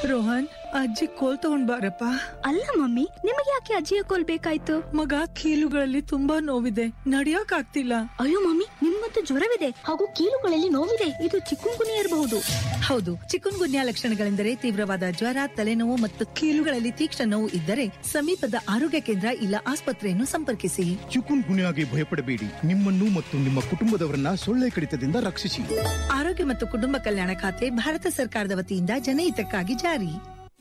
ರೋಹನ್ ಅಜ್ಜಿ ಕೋಲ್ ತಗೊಂಡ್ ಬಾರಪ್ಪ ಅಲ್ಲ ಮಮ್ಮಿ ನಿಮಗೆ ಯಾಕೆ ಅಜ್ಜಿಯ ಕೋಲ್ ಬೇಕಾಯ್ತು ಮಗ ಕೀಲುಗಳಲ್ಲಿ ತುಂಬಾ ನೋವಿದೆ ನಡಿಯಕ್ ಆಗ್ತಿಲ್ಲ ಅಯ್ಯೋ ಮಮ್ಮಿ ನಿಮ್ಗಂತೂ ಜ್ವರವಿದೆ ಹಾಗೂ ಕೀಲುಗಳಲ್ಲಿ ನೋವಿದೆ ಇದು ಚಿಕ್ಕುಂಗುನಿ ಇರಬಹುದು ಹೌದು ಚಿಕುನ್ ಗುನ್ಯಾ ಲಕ್ಷಣಗಳೆಂದರೆ ತೀವ್ರವಾದ ಜ್ವರ ತಲೆನೋವು ಮತ್ತು ಕೀಲುಗಳಲ್ಲಿ ತೀಕ್ಷ್ಣ ನೋವು ಇದ್ದರೆ ಸಮೀಪದ ಆರೋಗ್ಯ ಕೇಂದ್ರ ಇಲ್ಲ ಆಸ್ಪತ್ರೆಯನ್ನು ಸಂಪರ್ಕಿಸಿ ಚಿಕುನ್ ಗುನ್ಯಾಗೆ ಭಯಪಡಬೇಡಿ ನಿಮ್ಮನ್ನು ಮತ್ತು ನಿಮ್ಮ ಕುಟುಂಬದವರನ್ನ ಸೊಳ್ಳೆ ಕಡಿತದಿಂದ ರಕ್ಷಿಸಿ ಆರೋಗ್ಯ ಮತ್ತು ಕುಟುಂಬ ಕಲ್ಯಾಣ ಖಾತೆ ಭಾರತ ಸರ್ಕಾರದ ವತಿಯಿಂದ ಜನಹಿತಕ್ಕಾಗಿ ಜಾರಿ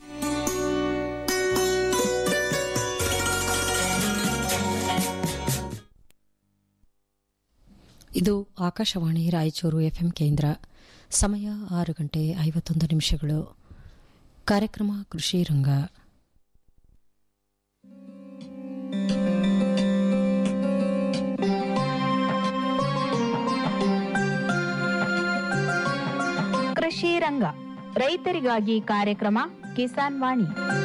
ಇದು ಆಕಾಶವಾಣಿ ರಾಯಚೂರು ಎಫ್ಎಂ ಕೇಂದ್ರ ಸಮಯ ಆರು ಗಂಟೆ ಐವತ್ತೊಂದು ನಿಮಿಷಗಳು ಕಾರ್ಯಕ್ರಮ ಕೃಷಿ ರಂಗ ಕೃಷಿ ರಂಗ ರೈತರಿಗಾಗಿ ಕಾರ್ಯಕ್ರಮ ಕಿಸಾನ್ ವಾಣಿ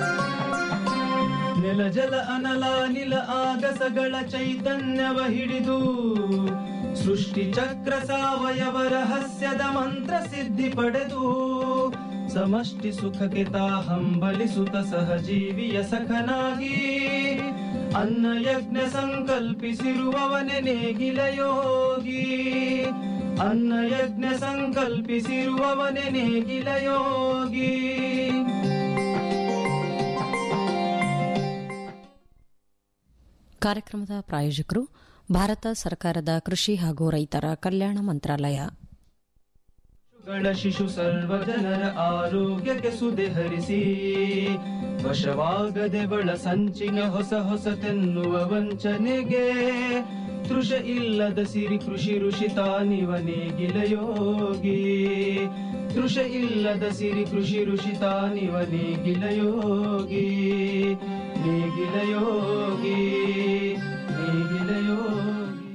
ನೆಲ ಜಲ ಅನಲ ನಿಲ ಆಗಸಗಳ ಚೈತನ್ಯವ ಹಿಡಿದು ಸೃಷ್ಟಿ ಚಕ್ರ ಸಾವಯವ ರಹಸ್ಯದ ಮಂತ್ರ ಸಿದ್ಧಿ ಪಡೆದು ಸಮಷ್ಟಿ ಸುಖಕ್ಕೆ ತಾ ಹಂಬಲಿಸುತ್ತ ಸಹಜೀವಿಯ ಸಖನಾಗಿ ಅನ್ನ ಯಜ್ಞ ಸಂಕಲ್ಪಿಸಿರುವವನೆ ನೇಗಿಲ ಯೋಗಿ ಅನ್ನ ಯಜ್ಞ ಸಂಕಲ್ಪಿಸಿರುವವನೆ ನೇಗಿಲ ಯೋಗಿ ಕಾರ್ಯಕ್ರಮದ ಪ್ರಾಯೋಜಕರು ಭಾರತ ಸರ್ಕಾರದ ಕೃಷಿ ಹಾಗೂ ರೈತರ ಕಲ್ಯಾಣ ಮಂತ್ರಾಲಯ ಗಳ ಶಿಶು ಸರ್ವ ಜನರ ಆರೋಗ್ಯಕ್ಕೆ ಸುದೆ ಹರಿಸಿ ವಶವಾಗದೆ ಬಳ ಸಂಚಿನ ಹೊಸ ಹೊಸತೆನ್ನುವ ವಂಚನೆಗೆ ತೃಷ ಇಲ್ಲದ ಸಿರಿ ಕೃಷಿ ಋಷಿ ತಾನಿವ ನೇಗಿಲ ಯೋಗಿ ತೃಷ ಇಲ್ಲದ ಸಿರಿ ಕೃಷಿ ಋಷಿ ತಾನಿವ ನೇಗಿಲ ಯೋಗಿ ನೇಗಿಲ ಯೋಗಿ ನೇಗಿಲ ಯೋಗಿ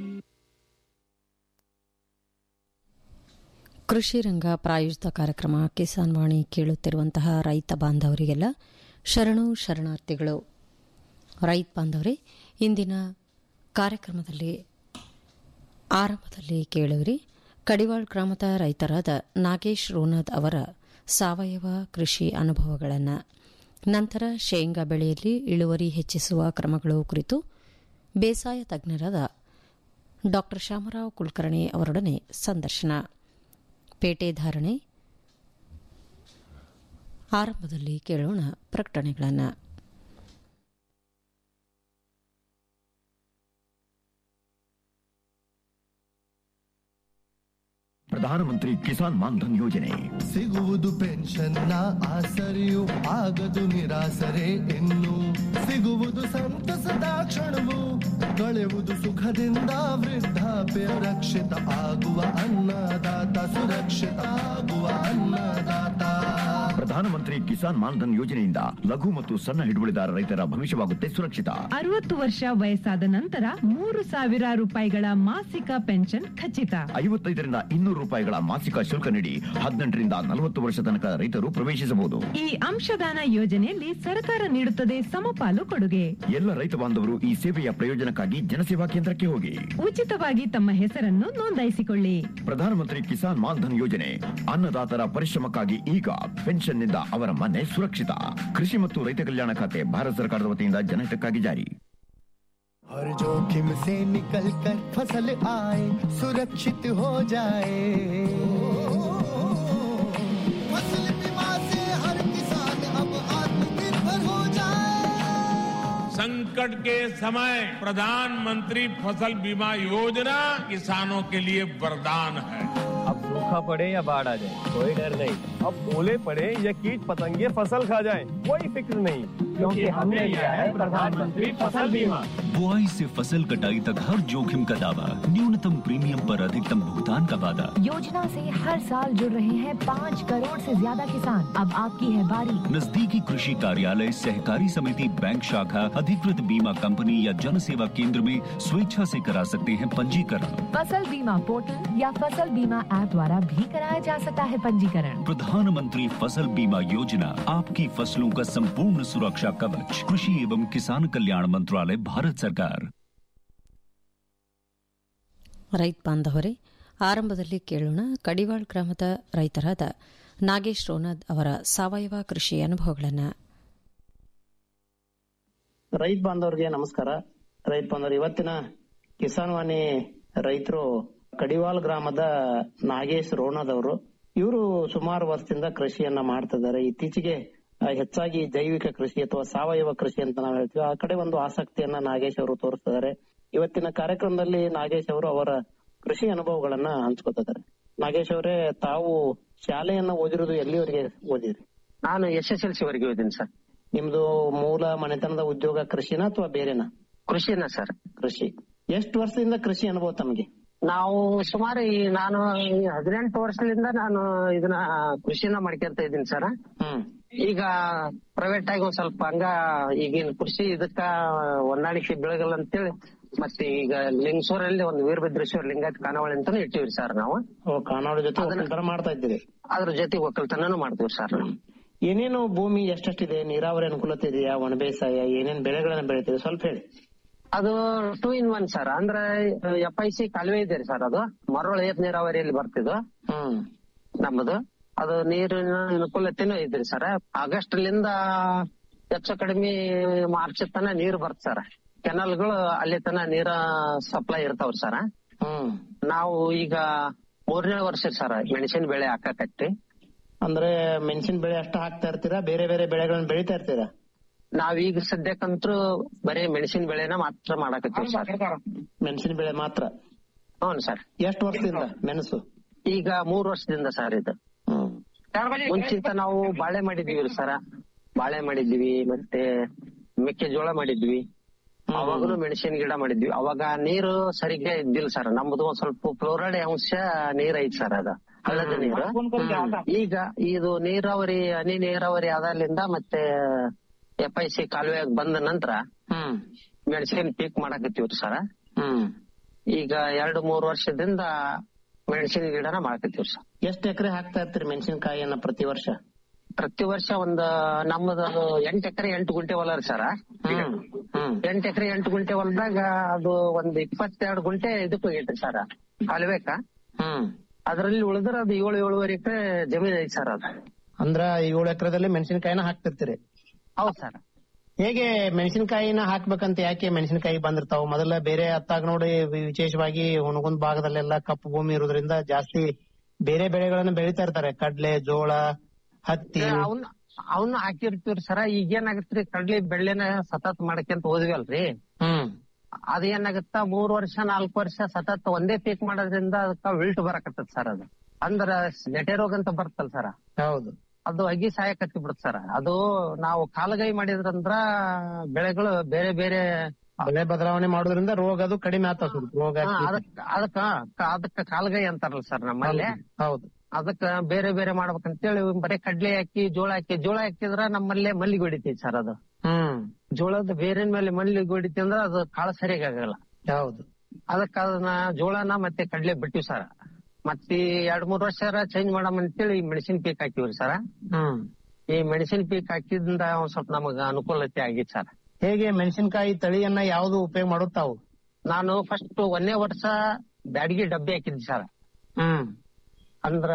ಕೃಷಿ ರಂಗ ಪ್ರಾಯೋಜಿತ ಕಾರ್ಯಕ್ರಮ ಕಿಸಾನ್ ವಾಣಿ ಕೇಳುತ್ತಿರುವಂತಹ ರೈತ ಬಾಂಧವರಿಗೆಲ್ಲ ಶರಣು ಶರಣಾರ್ಥಿಗಳು ರೈತ ಬಾಂಧವರೇ ಇಂದಿನ ಕಾರ್ಯಕ್ರಮದಲ್ಲಿ ಆರಂಭದಲ್ಲಿ ಕೇಳುವಿರಿ ಕಡಿವಾಳ್ ಗ್ರಾಮದ ರೈತರಾದ ನಾಗೇಶ್ ರೋನದ್ ಅವರ ಸಾವಯವ ಕೃಷಿ ಅನುಭವಗಳನ್ನು ನಂತರ ಶೇಂಗಾ ಬೆಳೆಯಲ್ಲಿ ಇಳುವರಿ ಹೆಚ್ಚಿಸುವ ಕ್ರಮಗಳು ಕುರಿತು ಬೇಸಾಯ ತಜ್ಞರಾದ ಡಾ ಶಾಮರಾವ್ ಕುಲಕರ್ಣಿ ಅವರೊಡನೆ ಸಂದರ್ಶನ ಪೇಟೆ ಧಾರಣೆ ಆರಂಭದಲ್ಲಿ ಕೇಳೋಣ ಪ್ರಕಟಣೆಗಳನ್ನು ಪ್ರಧಾನಮಂತ್ರಿ ಕಿಸಾನ್ ಮಾನ್ಧನ್ ಯೋಜನೆ ಸಿಗುವುದು ಪೆನ್ಷನ್ನ ಆಸರೆಯು ಆಗದು ನಿರಾಸರೆ ಇನ್ನು ಸಿಗುವುದು ಸಂತಸದ ಕ್ಷಣವು ಕಳೆಯುವುದು ಸುಖದಿಂದ ವೃದ್ಧಾಪ್ಯ ರಕ್ಷಿತ ಆಗುವ ಅನ್ನದಾತ ಸುರಕ್ಷಿತ ಆಗುವ ಅನ್ನದಾತ ಪ್ರಧಾನಮಂತ್ರಿ ಕಿಸಾನ್ ಮಾನ್ಧನ್ ಯೋಜನೆಯಿಂದ ಲಘು ಮತ್ತು ಸಣ್ಣ ಹಿಡುವಳಿದಾರ ರೈತರ ಭವಿಷ್ಯವಾಗುತ್ತೆ ಸುರಕ್ಷಿತ ಅರವತ್ತು ವರ್ಷ ವಯಸ್ಸಾದ ನಂತರ ಮೂರು ಸಾವಿರ ರೂಪಾಯಿಗಳ ಮಾಸಿಕ ಪೆನ್ಷನ್ ಖಚಿತ ಐವತ್ತೈದರಿಂದ ಇನ್ನೂರು ರೂಪಾಯಿಗಳ ಮಾಸಿಕ ಶುಲ್ಕ ನೀಡಿ ಹದಿನೆಂಟರಿಂದ ನಲವತ್ತು ವರ್ಷ ತನಕ ರೈತರು ಪ್ರವೇಶಿಸಬಹುದು ಈ ಅಂಶದಾನ ಯೋಜನೆಯಲ್ಲಿ ಸರ್ಕಾರ ನೀಡುತ್ತದೆ ಸಮಪಾಲು ಕೊಡುಗೆ ಎಲ್ಲ ರೈತ ಬಾಂಧವರು ಈ ಸೇವೆಯ ಪ್ರಯೋಜನಕ್ಕಾಗಿ ಜನಸೇವಾ ಕೇಂದ್ರಕ್ಕೆ ಹೋಗಿ ಉಚಿತವಾಗಿ ತಮ್ಮ ಹೆಸರನ್ನು ನೋಂದಾಯಿಸಿಕೊಳ್ಳಿ ಪ್ರಧಾನಮಂತ್ರಿ ಕಿಸಾನ್ ಮಾನ್ಧನ್ ಯೋಜನೆ ಅನ್ನದಾತರ ಪರಿಶ್ರಮಕ್ಕಾಗಿ ಈಗ ಪೆನ್ಷನ್ನಿಂದ ಅವರ ಮನೆ ಸುರಕ್ಷಿತ ಕೃಷಿ ಮತ್ತು ರೈತ ಕಲ್ಯಾಣ ಖಾತೆ ಭಾರತ ಸರ್ಕಾರದ ವತಿಯಿಂದ ಜನಹಿತಕ್ಕಾಗಿ ಜಾರಿ हर जोखिम से निकल कर फसल आए सुरक्षित हो जाए फसल बीमा से हर किसान अब आत्मनिर्भर हो जाए संकट के समय प्रधानमंत्री फसल बीमा योजना किसानों के लिए वरदान है अब सूखा पड़े या बाढ़ आ जाए कोई डर नहीं अब ओले पड़े या कीट पतंगे फसल खा जाए कोई फिक्र नहीं क्योंकि हमने लिया है प्रधानमंत्री फसल बीमा बुआई से फसल कटाई तक हर जोखिम का दावा न्यूनतम प्रीमियम पर अधिकतम भुगतान का वादा योजना से हर साल जुड़ रहे हैं पाँच करोड़ से ज्यादा किसान अब आपकी है बारी नजदीकी कृषि कार्यालय सहकारी समिति बैंक शाखा अधिकृत बीमा कंपनी या जन सेवा केंद्र में स्वेच्छा से करा सकते हैं पंजीकरण फसल बीमा पोर्टल या फसल बीमा ऐप द्वारा भी कराया जा सकता है पंजीकरण प्रधानमंत्री फसल बीमा योजना आपकी फसलों का संपूर्ण सुरक्षा कवच कृषि एवं किसान कल्याण मंत्रालय भारत सरकार ರೈತ ಬಾಂಧವರೇ ಆರಂಭದಲ್ಲಿ ಕೇಳೋಣ ಕಡಿವಾಳ್ ಗ್ರಾಮದ ರೈತರಾದ ನಾಗೇಶ್ ರೋನದ್ ಅವರ ಸಾವಯವ ಕೃಷಿ ಅನುಭವಗಳನ್ನು ರೈತ ಬಾಂಧವರಿಗೆ ನಮಸ್ಕಾರ ರೈತ ಬಾಂಧವರು ಇವತ್ತಿನ ಕಿಸಾನ್ ವಾಣಿ ರೈತರು ಕಡಿವಾಲ್ ಗ್ರಾಮದ ನಾಗೇಶ್ ರೋಣದವರು ಇವರು ಸುಮಾರು ವರ್ಷದಿಂದ ಕೃಷಿಯನ್ನ ಮಾಡ್ತಿದ್ದಾರೆ ಇತ್ತೀಚೆಗೆ ಆ, ಹೆಚ್ಚಾಗಿ ಜೈವಿಕ ಕೃಷಿ ಅಥವಾ ಸಾವಯವ ಕೃಷಿ ಅಂತ ನಾವು ಹೇಳ್ತೀವಿ ಆ ಕಡೆ ಒಂದು ಆಸಕ್ತಿಯನ್ನ ನಾಗೇಶ್ ಅವರು ತೋರಿಸ್ತಿದ್ದಾರೆ ಇವತ್ತಿನ ಕಾರ್ಯಕ್ರಮದಲ್ಲಿ ನಾಗೇಶ್ ಅವರು ಅವರ ಕೃಷಿ ಅನುಭವಗಳನ್ನ ಹಂಚ್ಕೊತಿದ್ದಾರೆ ನಾಗೇಶ್ ಅವರೇ ತಾವು ಶಾಲೆಯನ್ನ ಓದಿರೋದು ಎಲ್ಲಿವರೆಗೆ ಓದಿದ್ರಿ ನಾನು ಎಸ್ ಎಸ್ ಎಲ್ ಸಿ ವರೆಗೆ ಓದಿನಿ ಸರ್ ನಿಮ್ದು ಮೂಲ ಮನೆತನದ ಉದ್ಯೋಗ ಕೃಷಿನ ಅಥವಾ ಬೇರೆನಾ ಕೃಷಿನ ಸರ್ ಕೃಷಿ ಎಷ್ಟು ವರ್ಷದಿಂದ ಕೃಷಿ ಅನುಭವ ತಮಗೆ ನಾವು ಸುಮಾರು ಈ ನಾನು ಈ ಹದಿನೆಂಟು ವರ್ಷದಿಂದ ನಾನು ಇದನ್ನ ಕೃಷಿನ ಮಾಡ್ಕೊಂತ ಇದ್ದೀನಿ ಸರ್ ಈಗ ಪ್ರೈವೇಟ್ ಆಗಿ ಒಂದ್ ಸ್ವಲ್ಪ ಹಂಗ ಈಗಿನ ಕೃಷಿ ಇದಕ್ಕ ಹೊಂದಾಣಿಕೆ ಬೆಳಗಲ್ಲ ಅಂತೇಳಿ ಮತ್ತೆ ಈಗ ಲಿಂಗಸೂರಲ್ಲಿ ಒಂದು ವೀರಭದ್ರೇಶ್ವರ ಲಿಂಗಾಯತ್ ಖಾನಾವಳಿ ಅಂತಾನು ಇಟ್ಟಿವಿ ಸರ್ ನಾವು ಓ ಕಾನಾವಳಿ ಜೊತೆ ಒಕ್ಕಲ್ತನ ಮಾಡ್ತಾ ಇದ್ದೀರಿ ಅದ್ರ ಜೊತೆ ಒಕ್ಕಲ್ತನನು ಮಾಡ್ತೀವಿ ಸರ್ ಏನೇನು ಭೂಮಿ ಎಷ್ಟೆಷ್ಟಿದೆ ನೀರಾವರಿ ಅನುಕೂಲತೆ ಇದೆಯಾ ಒಣ ಬೇಸಾಯ ಏನೇನ್ ಬೆಳೆಗಳನ್ನ ಬೆಳಿತೀವಿ ಸ್ವಲ್ಪ ಹೇಳಿ ಅದು ಟೂ ಇನ್ ಒನ್ ಸರ್ ಅಂದ್ರೆ ಎಫ್ ಐ ಸಿ ಕಾಲುವೆ ಇದೆ ಸರ್ ಅದು ಮರಳು ಏತ್ ನೀರಾವರಿಯಲ್ಲಿ ಬರ್ತಿದ್ದು ನಮ್ಮದು ಅದು ನೀರಿನ ಅನುಕೂಲತೆನೂ ಐತ್ರಿ ಸರ್ ಆಗಸ್ಟ್ ಲಿಂದ ಹೆಚ್ಚು ಕಡಿಮೆ ಮಾರ್ಚ್ ತನ ನೀರ್ ಬರ್ತ ಸರ್ ಕೆನಲ್ಗಳು ಅಲ್ಲಿ ತನ ನೀರ ಸಪ್ಲೈ ಇರ್ತಾವ್ರಿ ಸರ್ ನಾವು ಈಗ ಮೂರನೇ ವರ್ಷ ಸರ್ ಮೆಣಸಿನ ಬೆಳೆ ಹಾಕಕತ್ತಿ ಅಂದ್ರೆ ಮೆಣಸಿನ ಬೆಳೆ ಅಷ್ಟ ಹಾಕ್ತಾ ಇರ್ತೀರಾ ಬೇರೆ ಬೇರೆ ಬೆಳೆಗಳನ್ನ ಬೆಳಿತಾ ಇರ್ತೀರಾ ನಾವೀಗ ಸದ್ಯಕ್ಕಂತೂ ಬರೀ ಮೆಣಸಿನ ಬೆಳೆನ ಮಾತ್ರ ಮಾಡಾಕತ್ತೀವಿ ಸರ್ ಮೆಣಸಿನ ಬೆಳೆ ಮಾತ್ರ ಹ್ಞೂ ಸರ್ ಎಷ್ಟು ವರ್ಷದಿಂದ ಮೆಣಸು ಈಗ ಮೂರ್ ವರ್ಷದಿಂದ ಸರ್ ಇದು ಮುಂಚಿತ ನಾವು ಬಾಳೆ ಮಾಡಿದ್ವಿ ಸರ ಬಾಳೆ ಮಾಡಿದ್ವಿ ಮತ್ತೆ ಮೆಕ್ಕೆಜೋಳ ಮಾಡಿದ್ವಿ ಅವಾಗನು ಮೆಣಸಿನ ಗಿಡ ಮಾಡಿದ್ವಿ ಅವಾಗ ನೀರು ಸರಿಗೆ ಇದ್ದಿಲ್ಲ ಸರ್ ನಮ್ದು ಒಂದ್ ಸ್ವಲ್ಪ ಫ್ಲೋರೈಡ್ ಅಂಶ ನೀರ್ ಐತ್ ಸರ್ ಅದ ಹಳ್ಳದ ನೀರು ಈಗ ಇದು ನೀರಾವರಿ ಹನಿ ನೀರಾವರಿ ಆದಾಗ್ಲಿಂದ ಮತ್ತೆ ಎಫ್ ಐ ಸಿ ಕಾಲುವೆ ಬಂದ ನಂತರ ಮೆಣಸಿನ ಪೀಕ್ ಮಾಡಾಕತ್ತೀವ್ರಿ ಸರ ಈಗ ಎರಡು ಮೂರು ವರ್ಷದಿಂದ ಮೆಣಸಿನ ಗಿಡನ ಮಾಡಾಕತ್ತೀವ್ರಿ ಸರ್ ಎಷ್ಟು ಎಕರೆ ಹಾಕ್ತಾ ಇರ್ತೀರಿ ಮೆಣಸಿನಕಾಯಿಯನ್ನ ಪ್ರತಿ ವರ್ಷ ಪ್ರತಿ ವರ್ಷ ಒಂದ್ ನಮ್ಮದು ಎಂಟ್ ಎಕರೆ ಎಂಟು ಗುಂಟೆ ಹೊಲ ರೀ ಸರ ಎಂಟ್ ಎಕರೆ ಎಂಟು ಗುಂಟೆ ಹೊಲದಾಗ ಅದು ಒಂದ್ ಇಪ್ಪತ್ತೆರಡು ಗುಂಟೆ ಇದಕ್ ಹೋಗೈತ್ರಿ ಸರ ಕಾಲುವೆಕ ಅದ್ರಲ್ಲಿ ಉಳಿದ್ರ ಅದು ಏಳು ಏಳುವರೆ ಎಕರೆ ಜಮೀನ್ ಐತಿ ಸರ್ ಅದು ಅಂದ್ರ ಏಳು ಎಕರೆದಲ್ಲಿ ಮೆಣಸಿನಕಾಯಿನ ಹಾಕ್ತಿರ್ತೀರಿ ಹೌದ್ ಸರ್ ಹೇಗೆ ಮೆಣಸಿನಕಾಯಿನ ಹಾಕ್ಬೇಕಂತ ಯಾಕೆ ಮೆಣಸಿನಕಾಯಿ ಬಂದಿರ್ತಾವ ಮೊದಲ ಬೇರೆ ಹತ್ತಾಗ ನೋಡಿ ವಿಶೇಷವಾಗಿ ಹುಣಗುಂದ್ ಭಾಗದಲ್ಲೆಲ್ಲ ಕಪ್ಪು ಭೂಮಿ ಇರೋದ್ರಿಂದ ಜಾಸ್ತಿ ಬೇರೆ ಬೆಳೆಗಳನ್ನ ಬೆಳಿತಾ ಇರ್ತಾರೆ ಕಡ್ಲೆ ಜೋಳ ಹತ್ತಿ ಅವನ್ ಅವನ್ನ ಹಾಕಿರ್ತೀವ್ರಿ ಸರ ಈಗ ಏನಾಗತ್ರಿ ಕಡ್ಲಿ ಬೆಳ್ಳೆನ ಸತತ್ ಮಾಡಕ್ಯಂತ ಹೋದ್ವಲ್ರಿ ಅದೇನಾಗತ್ತ ಮೂರ್ ವರ್ಷ ನಾಲ್ಕು ವರ್ಷ ಸತತ್ ಒಂದೇ ಪೀಕ್ ಮಾಡೋದ್ರಿಂದ ಅದಕ್ಕ ವಿಲ್ಟ್ ಬರಕತ್ತದ ಸರ್ ಅದು ಅಂದ್ರ ನೆಟೆ ರೋಗ ಅಂತ ಬರ್ತಲ್ ಸರ ಹೌದು ಅದು ಅಗಿ ಸಾಯಕತ್ತಿ ಬಿಡುತ್ತ ಸರ್ ಅದು ನಾವು ಕಾಲಗೈ ಮಾಡಿದ್ರಂದ್ರ ಬೆಳೆಗಳು ಬೇರೆ ಬೇರೆ ಬೆಳೆ ಬದಲಾವಣೆ ಮಾಡೋದ್ರಿಂದ ರೋಗ ಅದು ಕಡಿಮೆ ಆಗ್ತಾವ ಸ್ವಲ್ಪ ರೋಗ ಹಾ, ಅದಕ್ಕ ಅದಕ್ಕ ಅದಕ್ಕ ಕಾಲಗೈ ಅಂತಾರಲ್ಲ ಸರ್ ನಮ್ಮಲ್ಲಿ ಹೌದು ಅದಕ್ಕ ಬೇರೆ ಬೇರೆ ಮಾಡ್ಬೇಕಂತೇಳಿ ಬರೀ ಕಡ್ಲೆ ಹಾಕಿ ಜೋಳ ಹಾಕಿ ಜೋಳ ಹಾಕಿದ್ರ ನಮ್ಮಲ್ಲೇ ಮಲ್ಲಿಗೆ ಹೊಡಿತೈತಿ ಸರ್ ಅದು ಹ್ಮ್ ಜೋಳದ ಬೇರಿನ ಮೇಲೆ ಮಲ್ಲಿಗೆ ಹೊಡಿತಿ ಅಂದ್ರ ಅದು ಕಾಳು ಸರಿಯಾಗಿ ಆಗಲ್ಲ ಹೌದು ಅದಕ್ಕ ಅದನ್ನ ಜೋಳನ ಮತ್ತೆ ಕಡ್ಲೆ ಬಿಟ್ಟಿವಿ ಸರ್ ಮತ್ತೆ ಎರಡ್ ಮೂರ್ ವರ್ಷ ಚೇಂಜ್ ಮಾಡಮ್ ಅಂತೇಳಿ ಮೆಣಸಿನ ಪೀಕ್ ಹಾಕಿವ್ರಿ ಸರ್ ಹ್ಮ್ ಈ ಮೆಣಸಿನ ಪೀಕ್ ಹಾಕಿದ್ರಿಂದ ಒಂದ್ ಸ್ವಲ್ಪ ನಮಗ ಅನುಕೂಲತೆ ಆಗಿತ್ತು ಸರ್ ಹೇಗೆ ಮೆಣಸಿನಕಾಯಿ ತಳಿಯನ್ನ ಯಾವ್ದು ಉಪಯೋಗ ಮಾಡುತ್ತಾವು ನಾನು ಫಸ್ಟ್ ಒಂದೇ ವರ್ಷ ಬ್ಯಾಡಗಿ ಡಬ್ಬಿ ಹಾಕಿದ್ದೆ ಸರ್ ಹ್ಮ್ ಅಂದ್ರ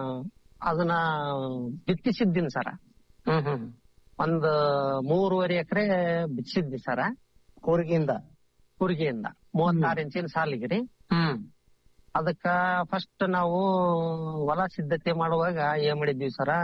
ಅದನ್ನ ಬಿತ್ತಿಸಿದ್ದೀನಿ ಸರ ಹ್ಮ್ ಹ್ಮ್ ಒಂದ್ ಮೂರುವರೆ ಎಕರೆ ಬಿತ್ತಿಸಿದ್ವಿ ಸರ ಕೂರ್ಗಿಯಿಂದ ಕೂರ್ಗಿಯಿಂದ ಮೂವತ್ತಾರು ಇಂಚಿನ ಸಾಲಿಗೆ ರೀ ಹ್ಮ್ ಅದಕ್ಕ ಫಸ್ಟ್ ನಾವು ಹೊಲ ಸಿದ್ಧತೆ ಮಾಡುವಾಗ ಏನ್ ಮಾಡಿದ್ವಿ ಸರ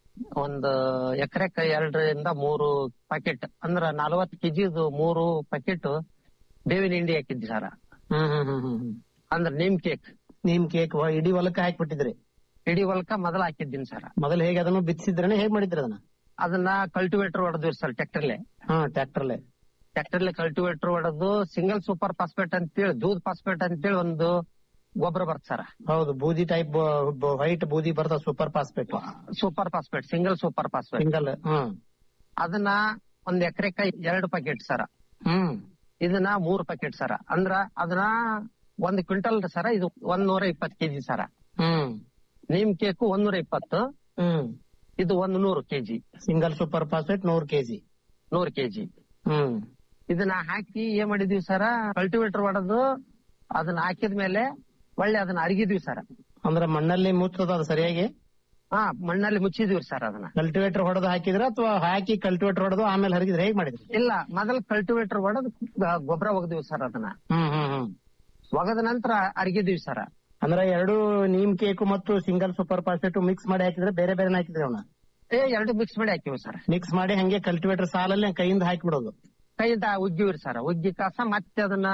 ಒಂದ್ ಎಕರೆಕ ಎರಡರಿಂದ ಮೂರು ಪ್ಯಾಕೆಟ್ ಅಂದ್ರ ನಲವತ್ ಕೆಜಿದು ಮೂರು ಪ್ಯಾಕೆಟ್ ಬೇವಿನ ಹಿಂಡಿ ಹಾಕಿದ್ವಿ ಸರ ಹ್ಮ್ ಹ್ಮ್ ಹ್ಮ್ ಹ್ಮ್ ಅಂದ್ರ ನೀಮ್ ಕೇಕ್ ನಿಮ್ ಕೇಕ್ ಇಡೀ ಹೊಲಕ್ಕ ಹಾಕ್ಬಿಟ್ಟಿದ್ರಿ ಇಡೀ ಹೊಲಕ್ಕ ಮೊದಲ ಹಾಕಿದ್ದೀನಿ ಸರ್ ಮೊದಲು ಹೇಗೆ ಅದನ್ನು ಬಿತ್ತಿಸಿದ್ರನೆ ಹೇಗ್ ಮಾಡಿದ್ರಿ ಅದನ್ನ ಅದನ್ನ ಕಲ್ಟಿವೇಟರ್ ಹೊಡೆದ್ವಿ ಸರ್ ಟ್ರ್ಯಾಕ್ಟರ್ಲೆ ಹಾ ಟ್ರ್ಯಾಕ್ಟರ್ಲೆ ಟ್ರ್ಯಾಕ್ಟರ್ಲೆ ಕಲ್ಟಿವೇಟರ್ ಹೊಡೆದು ಸಿಂಗಲ್ ಸೂಪರ್ ಫಾಸ್ಫೇಟ್ ಅಂತೇಳಿ ದೂದ್ ಫಾಸ್ಫೇಟ್ ಅಂತೇಳಿ ಒಂದು ಗೊಬ್ಬರ ಬರ್ತ ಸರ್ ಹೌದು ಬೂದಿ ಟೈಪ್ ವೈಟ್ ಬೂದಿ ಬರ್ತದ super phosphate super phosphate single super phosphate single ಹ್ಮ್ ಅದನ್ನ ಒಂದ್ ಎಕರೆಕ ಎರಡು ಪ್ಯಾಕೆಟ್ ಸರ ಹ್ಮ್ ಇದನ್ನ ಮೂರ್ ಪ್ಯಾಕೆಟ್ ಸರ ಅಂದ್ರ ಅದನ್ನ ಒಂದ್ ಕ್ವಿಂಟಲ್ ಸರ ಇದು ಒಂದ್ ನೂರ ಇಪ್ಪತ್ ಕೆಜಿ ಸರ ಹ್ಮ್ ನೀಮ್ ಕೇಕು ಒಂದ್ ನೂರ ಇಪ್ಪತ್ತು ಹ್ಮ್ ಇದು ಒಂದ್ ನೂರು ಕೆಜಿ ಸಿಂಗಲ್ ಸೂಪರ್ ಫಾಸ್ಫೇಟ್ ನೂರ್ ಕೆಜಿ ನೂರ್ ಕೆಜಿ ಹ್ಮ್ ಇದನ್ನ ಹಾಕಿ ಏನ್ ಮಾಡಿದ್ವಿ ಸರ ಕಲ್ಟಿವೇಟರ್ ಹೊಡೆದು ಅದನ್ನ ಹಾಕಿದ್ಮೇಲೆ ಒಳ್ಳೆ ಅದನ್ನ ಅರಿಗಿದ್ವಿ ಸರ ಅಂದ್ರೆ ಮಣ್ಣಲ್ಲಿ ಮುಚ್ಚದ ಅದು ಸರಿಯಾಗಿ ಹಾ ಮಣ್ಣಲ್ಲಿ ಮುಚ್ಚಿದೀವಿ ಸರ್ ಅದನ್ನ ಕಲ್ಟಿವೇಟರ್ ಹೊಡೆದು ಹಾಕಿದ್ರ ಅಥವಾ ಹಾಕಿ ಕಲ್ಟಿವೇಟರ್ ಹೊಡೆದು ಆಮೇಲೆ ಹರಿಗಿದ್ರೆ ಹೇಗ್ ಮಾಡಿದ್ರಿ ಇಲ್ಲ ಮೊದಲ್ ಕಲ್ಟಿವೇಟರ್ ಹೊಡೆದು ಗೊಬ್ಬರ ಒಗದಿವಿ ಸರ್ ಅದನ್ನ ಹ್ಮ್ ಹ್ಮ್ ಹ್ಮ್ ಒಗದ ನಂತರ ಅರಿಗಿದೀವಿ ಸರ್ ಅಂದ್ರೆ ಎರಡು ನೀಮ್ ಕೇಕು ಮತ್ತು ಸಿಂಗಲ್ ಸೂಪರ್ ಫಾಸ್ಫೇಟ್ ಮಿಕ್ಸ್ ಮಾಡಿ ಹಾಕಿದ್ರೆ ಬೇರೆ ಬೇರೆ ಹಾಕಿದ್ರಿ ಅವನ್ನ ಏ ಎರಡು ಮಿಕ್ಸ್ ಮಾಡಿ ಹಾಕಿವಿ ಸರ್ ಮಿಕ್ಸ್ ಮಾಡಿ ಹಂಗೆ ಕಲ್ಟಿವೇಟರ್ ಸಾಲಲ್ಲಿ ಕೈಯಿಂದ ಹಾಕಿಬಿಡೋದು ಕೈಯಿಂದ ಉಗ್ಗಿವ್ರಿ ಸರ್ ಉಗ್ಗಿ ಕಾಸ ಮತ್ತೆ ಅದನ್ನ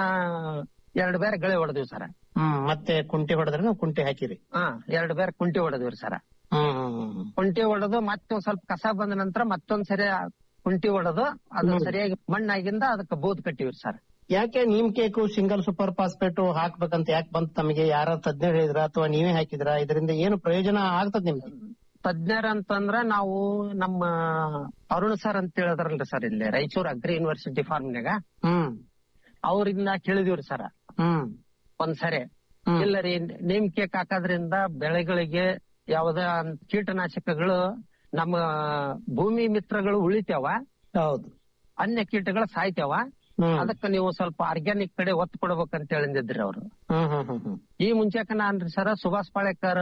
ಎರಡು ಬೇರೆ ಗಳೆ ಹೊಡೆದಿವಿ ಸರ್ ಹ್ಮ್ ಮತ್ತೆ ಕುಂಟಿ ಹೊಡೆದ್ರೆ ನಾವು ಕುಂಟಿ ಹಾಕಿರಿ ಹಾ ಎರಡು ಬೇರೆ ಕುಂಟಿ ಹೊಡೆದಿವ್ರಿ ಸರ್ ಹ್ಮ್ ಹ್ಮ್ ಹ್ಮ್ ಕುಂಟಿ ಹೊಡೆದು ಮತ್ತೆ ಒಂದ್ ಸ್ವಲ್ಪ ಕಸ ಬಂದ ನಂತರ ಮತ್ತೊಂದ್ ಸರಿ ಆ ಕುಂಟಿ ಹೊಡೆದು ಅದು ಸರಿಯಾಗಿ ಮಣ್ಣಾಗಿಂದ ಅದಕ್ಕೆ ಬೋದ್ ಕಟ್ಟಿವ್ರಿ ಸರ್ ಯಾಕೆ neem cake single super phosphate ಹಾಕ್ಬೇಕಂತ ಯಾಕೆ ಬಂತ ತಮಗೆ ಯಾರ ತಜ್ಞರು ಹೇಳಿದ್ರ ಅಥವಾ ನೀವೇ ಹಾಕಿದ್ರ ಇದರಿಂದ ಏನು ಪ್ರಯೋಜನ ಆಗ್ತದ ನಿಮ್ಗೆ ತಜ್ಞರ ಅಂತಂದ್ರ ನಾವು ನಮ್ಮ ಅರುಣ್ ಸರ್ ಅಂತ ಹೇಳಿದ್ರಲ್ರಿ ಸರ್ ಇಲ್ಲಿ ರಾಯಚೂರ್ ಅಗ್ರಿ ಯೂನಿವರ್ಸಿಟಿ ಫಾರ್ಮ್ನಾಗ ಹ್ಮ್ ಅವ್ರಿಂದ ಕೇಳಿದಿವ್ರಿ ಸರ್ ಹ್ಮ್ ಒಂದ್ಸರಿ ಇಲ್ಲ ರೀ ನೇಮ್ ಕೇಕ್ ಹಾಕೋದ್ರಿಂದ ಬೆಳೆಗಳಿಗೆ ಯಾವ್ದೇ ಕೀಟನಾಶಕಗಳು ನಮ್ಮ ಭೂಮಿ ಮಿತ್ರಗಳು ಉಳಿತಾವ ಹೌದು ಅನ್ಯ ಕೀಟಗಳು ಸಾಯ್ತಾವ ಹ್ಮ್. ಅದಕ್ಕ ನೀವು ಸ್ವಲ್ಪ ಆರ್ಗ್ಯಾನಿಕ್ ಕಡೆ ಒತ್ತು ಕೊಡ್ಬೇಕಂತ ಹೇಳಿದ್ರಿ ಅವ್ರು ಹ್ಮ್ ಹ್ಮ್ ಹ್ಮ್ ಹ್ಮ್ ಈ ಮುಂಚೆಕ ನಾನ್ರಿ ಸರ್ ಸುಭಾಷ್ ಪಾಳೇಕರ್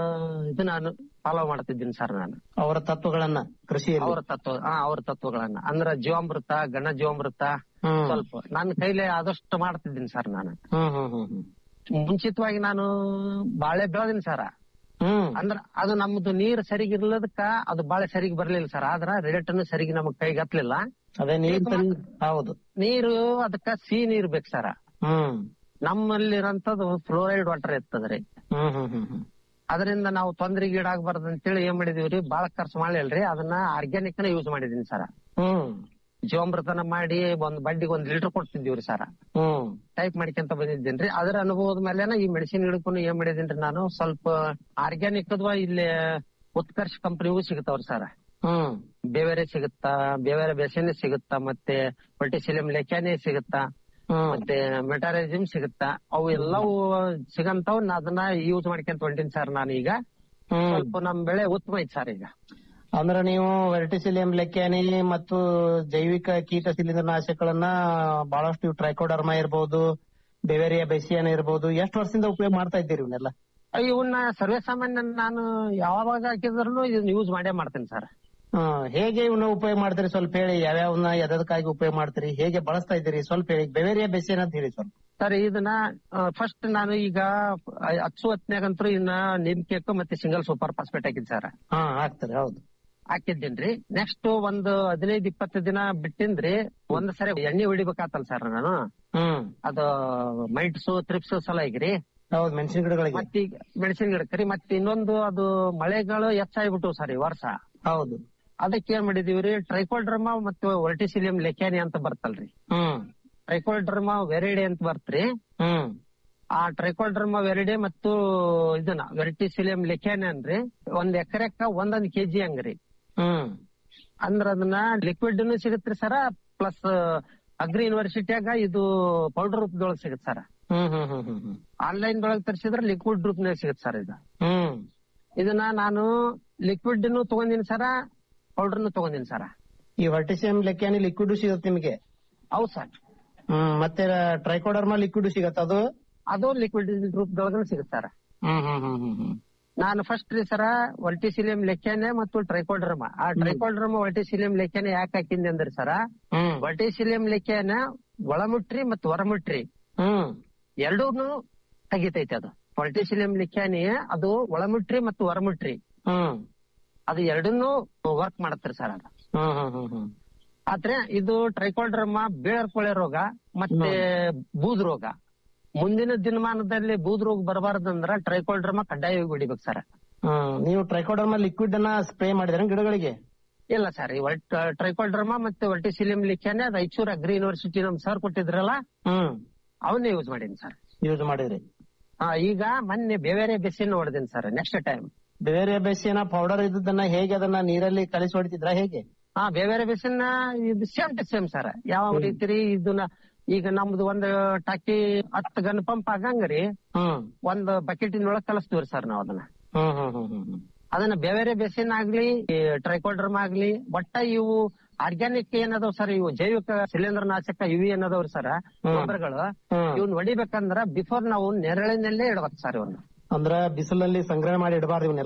ಇದು ನಾನು ಫಾಲೋ ಮಾಡ್ತಿದ್ದೀನಿ ಸರ್ ನಾನು ಅವರ ತತ್ವಗಳನ್ನ ಕೃಷಿಯಲ್ಲಿ ಅವ್ರ ತತ್ವ ಹಾ ಅವ್ರ ತತ್ವಗಳನ್ನ ಅಂದ್ರ ಜೀವಾಮೃತ ಘನ ಜೀವಾಮೃತ ಹ್ಮ್. ಸ್ವಲ್ಪ ನನ್ನ ಕೈಲಿ ಆದಷ್ಟು ಮಾಡ್ತಿದ್ದೀನಿ ಸರ್ ನಾನು ಹ್ಮ್ ಹ್ಮ್ ಹ್ಮ್ ಹ್ಮ್ ಮುಂಚಿತವಾಗಿ ನಾನು ಬಾಳೆ ಬೆಳೆದಿನಿ ಸರ್ ಹ್ಮ್ ಅಂದ್ರ ಅದು ನಮ್ದು ನೀರ್ ಸರಿಗಿರ್ಲದಕ್ಕ ಅದು ಬಾಳೆ ಸರಿಗ್ ಬರ್ಲಿಲ್ಲ ಸರ್ ಆದ್ರ ರೇಟನ್ನು ಸರಿಗಿ ನಮಗ್ ಕೈಗೆ ಹತ್ಲಿಲ್ಲ ಅದೇ ನೀರ್ ತಂದ್- ಹೌದು ನೀರು ಅದಕ್ಕ ಸಿಹಿ ನೀರ್ ಬೇಕು ಸರ್ ಹ್ಮ್ ನಮ್ಮಲ್ಲಿರಂತದ್ದು ಫ್ಲೋರೈಡ್ ವಾಟರ್ ಇರ್ತದ್ರಿ ಹ್ಮ್ ಹ್ಮ್ ಹ್ಮ್ ಹ್ಮ್ ಅದರಿಂದ ನಾವು ತೊಂದ್ರೆಗೆ ಈಡಾಗಬಾರ್ದು ಅಂತೇಳಿ ಏನ್ ಮಾಡಿದೀವ್ರಿ ಬಾಳ ಖರ್ಚು ಮಾಡ್ಲಿಲ್ರಿ ಅದನ್ನ ಆರ್ಗ್ಯಾನಿಕ್ ನ ಯೂಸ್ ಮಾಡಿದೀನಿ ಸರ್ ಹ್ಮ್ ಜೀವಾಮೃತನ ಮಾಡಿ ಒಂದ್ ಬಡ್ಡಿಗೆ ಒಂದ್ ಲೀಟರ್ ಕೊಡ್ತಿದ್ದೀವ್ರಿ ಸರ್ ಹ್ಮ್ ಟೈಪ್ ಮಾಡ್ಕೊಂತ ಬಂದಿದ್ದೇನ್ರಿ ಅದರ ಅನುಭವದ ಮೇಲೆನ ಈ ಮೆಡಿಸಿನ್ ಗಿಡಕ್ಕೂ ಏನ್ ಮಾಡಿದೀನ್ರಿ ನಾನು ಸ್ವಲ್ಪ ಆರ್ಗ್ಯಾನಿಕ್ ಅದ್ವಾ ಇಲ್ಲಿ ಉತ್ಕರ್ಷ್ ಕಂಪನಿಗೂ ಸಿಗತಾವ್ರಿ ಸರ್ ಹ್ಮ್ ಬೇವೇರೆ ಸಿಗುತ್ತಾ ಬೇವೇರೆ ಬೆಸೆನೆ ಸಿಗುತ್ತಾ ಮತ್ತೆ ಪೊಟಿಸಿಲಿಯಂ ಲೆಕ್ಯಾನೆ ಸಿಗುತ್ತಾ ಮತ್ತೆ ಮೆಟಾರೈಸಿಮ್ ಸಿಗುತ್ತಾ ಅವು ಎಲ್ಲವೂ ಸಿಗಂತಾವ್ ನಾ ಅದನ್ನ ಯೂಸ್ ಮಾಡ್ಕೊಂತ ಹೊಂಟೀನಿ ಸರ್ ನಾನು ಈಗ ಸ್ವಲ್ಪ ನಮ್ ಬೆಳೆ ಉತ್ತಮ ಐತಿ ಸರ್ ಈಗ ಅಂದ್ರೆ ನೀವು ವೆರ್ಟಿಸಿಲಿಯಂ ಲೆಕ್ಯಾನಿ ಮತ್ತು ಜೈವಿಕ ಕೀಟ ಶಿಲೀಂಧ್ರ ನಾಶಕಗಳನ್ನ ಬಹಳಷ್ಟು ಟ್ರೈಕೋಡರ್ಮ ಇರ್ಬೋದು ಬೆವೇರಿಯಾ ಬೆಸಿಯನ್ ಇರ್ಬೋದು ಎಷ್ಟು ವರ್ಷದಿಂದ ಉಪಯೋಗ ಮಾಡ್ತಾ ಇದ್ದೀರಿ ಇವನ್ನೆಲ್ಲ ಇವನ್ನ ಸರ್ವೇ ಸಾಮಾನ್ಯ ನಾನು ಯಾವಾಗ ಹಾಕಿದ್ರು ಇದನ್ನ ಯೂಸ್ ಮಾಡೇ ಮಾಡ್ತೇನೆ ಸರ್ ಹ್ಮ್ ಹೇಗೆ ಇವನ್ನ ಉಪಯೋಗ ಮಾಡ್ತೀರಿ ಸ್ವಲ್ಪ ಹೇಳಿ ಯಾವ್ಯಾವನ್ನ ಎದಕ್ಕಾಗಿ ಉಪಯೋಗ ಮಾಡ್ತೀರಿ ಹೇಗೆ ಬಳಸ್ತಾ ಇದ್ದೀರಿ ಸ್ವಲ್ಪ ಹೇಳಿ ಬೆವೇರಿಯಾ ಬೆಸಿಯನ್ ಅಂತ ಹೇಳಿ ಸ್ವಲ್ಪ ಸರ್ ಇದನ್ನ ಫಸ್ಟ್ ನಾನು ಈಗ ಹಚ್ಚು ಹೊತ್ನ್ಯಾಗಂತೂ ಇನ್ನ ನಿಮ್ ಕೇಕ್ ಮತ್ತೆ ಸಿಂಗಲ್ ಸೂಪರ್ ಫಾಸ್ಫೇಟ್ ಹಾಕಿದ್ ಸರ್ ಹಾ ಹಾಕ್ತಾರೆ ಹೌದು ಹಾಕಿದ್ದೇನ್ರಿ ನೆಕ್ಸ್ಟ್ ಒಂದು ಹದಿನೈದು ಇಪ್ಪತ್ತು ದಿನ ಬಿಟ್ಟಿಂದ್ರಿ ಒಂದ್ ಸರಿ ಎಣ್ಣೆ ಹೊಡಿಬೇಕಾತಲ್ ಸರ್ ನಾನು ಹ್ಮ್ ಅದು ಮೈಟ್ಸು ತ್ರಿಪ್ಸ್ ಸಲುವಾಗಿರಿ ಹೌದು ಮೆಣಸಿನ ಗಿಡಗಳಿಗೆ ಮತ್ತೀಗ ಮೆಣಸಿನ ಗಿಡಕ್ರಿ ಮತ್ತೆ ಇನ್ನೊಂದು ಅದು ಮಳೆಗಳು ಹೆಚ್ಚಾಗ್ಬಿಟ್ಟು ಸರ್ ಈ ವರ್ಷ ಹೌದು ಅದಕ್ಕೆ ಏನ್ ಮಾಡಿದೀವ್ರಿ ಟ್ರೈಕೋಡ್ರಮ ಮತ್ತು ವರ್ಟಿಸಿಲಿಯಂ ಲೆಕ್ಯಾನಿ ಅಂತ ಬರ್ತಲ್ರಿ ಹ್ಮ್ ಟ್ರೈಕೋಡ್ರಮ ವೆರಿಡೆ ಅಂತ ಬರ್ತ್ರಿ ಹ್ಮ್ ಆ ಟ್ರೈಕೋಡ್ರಮ ವೆರಿಡೆ ಮತ್ತು ಇದನ್ನ ವೆರ್ಟಿಸಿಲಿಯಂ ಲೆಕ್ಯಾನಿ ಅನ್ರಿ ಒಂದ್ ಎಕರೆಕ್ಕ ಒಂದೊಂದ್ ಕೆಜಿ ಹಂಗ್ರಿ ಹ್ಮ್ ಅಂದ್ರ ಅದನ್ನ ಲಿಕ್ವಿಡ್ ಸಿಗತ್ರಿ ಸರ ಪ್ಲಸ್ ಅಗ್ರಿ ಯೂನಿವರ್ಸಿಟಿಯಾಗ ಇದು ಪೌಡರ್ ರೂಪದೊಳಗ್ ಸಿಗತ್ ಸರ್ ಹ್ಮ್ ಹ್ಮ್ ಹ್ಮ್ ಹ್ಮ್ ಹ್ಮ್ ಆನ್ಲೈನ್ ಒಳಗ್ ತರಿಸಿದ್ರೆ ಲಿಕ್ವಿಡ್ ರೂಪನಾಗ ಸಿಗತ್ ಸರ್ ಇದು ಹ್ಮ್ ಇದನ್ನ ನಾನು ಲಿಕ್ವಿಡ್ ತಗೊಂಡಿನಿ ಸರ ಪೌಡರ್ನು ತಗೊಂಡಿನಿ ಸರ ಈ ವರ್ಟಿಸಿಯಂ ಲೆಕ್ಯಾನಿ ಲಿಕ್ವಿಡ್ ಸಿಗುತ್ತೆ ನಿಮಗೆ ಹೌದ್ ಸರ್ ಹ್ಮ್ ಮತ್ತೆ ಟ್ರೈಕೋಡರ್ಮಾ ಲಿಕ್ವಿಡ್ ಸಿಗತ್ತ ಅದು ಅದು ಲಿಕ್ವಿಡ್ ರೂಪದೊಳಗ ಸಿಗತ್ ಸರ್ ಹ್ಮ್ ಹ್ಮ್ ಹ್ಮ್ ಹ್ಮ್ ಹ್ಮ್ ನಾನು ಫಸ್ಟ್ ರೀ ಸರ ವರ್ಟಿಸಿಲಿಯಂ ಲೆಕ್ಯಾನೆ ಮತ್ತು ಟ್ರೈಕೋಡ್ರಮ ಆ ಟ್ರೈಕೋಡ್ರಮ ವರ್ಟಿಸಿಲಿಯಂ ಲೆಕ್ಯಾನೆ ಯಾಕೆ ಹಾಕಿಂದೆ ಅಂದ್ರಿ ಸರ ಹ್ಮ್ ವರ್ಟಿಸಿಲಿಯಂ ಲೆಕ್ಯಾನ ಒಳಮುಟ್ರಿ ಮತ್ತು ಹೊರಮುಟ್ರಿ ಹ್ಮ್ ಎರಡೂನು ತೆಗಿತೈತಿ ಅದು ವರ್ಟಿಸಿಲಿಯಂ ಲೆಕ್ಯಾನಿ ಅದು ಒಳಮುಟ್ರಿ ಮತ್ತು ಹೊರಮುಟ್ರಿ ಹ್ಮ್ ಅದು ಎರಡನ್ನೂ ವರ್ಕ್ ಮಾಡತ್ರಿ ಸರ್ ಅದು ಹ್ಮ್ ಹ್ಮ್ ಹ್ಮ್ ಹ್ಮ್ ಆದ್ರೆ ಇದು ಟ್ರೈಕೋಡ್ರಮ ಬೇಳರ್ ಕೊಳೆ ರೋಗ ಮತ್ತೆ ಬೂದ್ ರೋಗ ಮುಂದಿನ ದಿನಮಾನದಲ್ಲಿ ಬೂದ್ ರೋಗ ಬರಬಾರ್ದಂದ್ರ ಟ್ರೈಕೋಡ್ರಮ ಕಡ್ಡಾಯವಾಗಿ ಹೊಡಿಬೇಕು ಸರ್ ಹ್ಮ್ ನೀವು ಟ್ರೈಕೋಡರ್ಮಾ ಲಿಕ್ವಿಡ್ ಅನ್ನ ಸ್ಪ್ರೇ ಮಾಡಿದ್ರೆ ಗಿಡಗಳಿಗೆ ಇಲ್ಲ ಸರ್ ಈ ಟ್ರೈಕೋಡ್ರಮ ಮತ್ತೆ verticillium lecanii Raichur agri university ನಮ್ ಸರ್ ಕೊಟ್ಟಿದ್ರಲ್ಲ ಹ್ಮ್ ಅವನ್ನೇ ಯೂಸ್ ಮಾಡೀನಿ ಸರ್ ಯೂಸ್ ಮಾಡಿದ್ರಿ ಹಾ ಈಗ ಮೊನ್ನೆ ಬೇರೆ ಬೆಸಿನ್ ಹೊಡೆದಿನಿ ಸರ್ ನೆಕ್ಸ್ಟ್ ಟೈಮ್ ಬೇರೆ ಬೆಸಿನ ಪೌಡರ್ ಇದ್ದದನ್ನ ಹೇಗೆ ಅದನ್ನ ನೀರಲ್ಲಿ ಕಲಿಸಿ ಹೊಡಿತಿದ್ರ ಹೇಗೆ ಹಾ ಬೇರೆ ಬೆಸಿನ್ ಇದು ಸೇಮ್ ಟು ಸೇಮ್ ಸರ್ ಯಾವ ರೀತಿ ರೀ ಇದನ್ನ ಈಗ ನಮ್ದು ಒಂದ್ ಟಾಕಿ ಹತ್ತು ಗನ್ ಪಂಪ್ ಆಗಂಗ್ರಿ ಹ್ಮ್ ಒಂದ್ ಬಕೆಟಿನೊಳಗ್ ಕಲಿಸ್ತೀವ್ರಿ ಸರ್ ನಾವ್ ಅದನ್ನ ಹ್ಮ್ ಹ್ಮ್ ಹ್ಮ್ ಹ್ಮ್ ಹ್ಮ್ ಅದನ್ನ ಬೇರೆ ಬೆಸಿನ್ ಆಗ್ಲಿ ಟ್ರೈಕೋಡ್ರಮ್ ಆಗ್ಲಿ ಒಟ್ಟ ಇವು ಆರ್ಗ್ಯಾನಿಕ್ ಏನದಾವ್ ಸರ್ ಇವು ಜೈವಿಕ ಶಿಲೀಂಧ್ರ ನಾಶಕ ಇವು ಏನದಾವ್ರಿ ಸರ್ ಗೊಬ್ಬರಗಳು ಇವ್ನ ಹೊಡಿಬೇಕಂದ್ರ ಬಿಫೋರ್ ನಾವು ನೆರಳಿನಲ್ಲೇ ಇಡ್ಬೇಕು ಸರ್ ಇವನ್ನ ಅಂದ್ರ ಬಿಸಿಲಲ್ಲಿ ಸಂಗ್ರಹಣೆ ಮಾಡಿ ಇಡಬಾರ್ದು ಇವನ್ನೆಲ್ಲ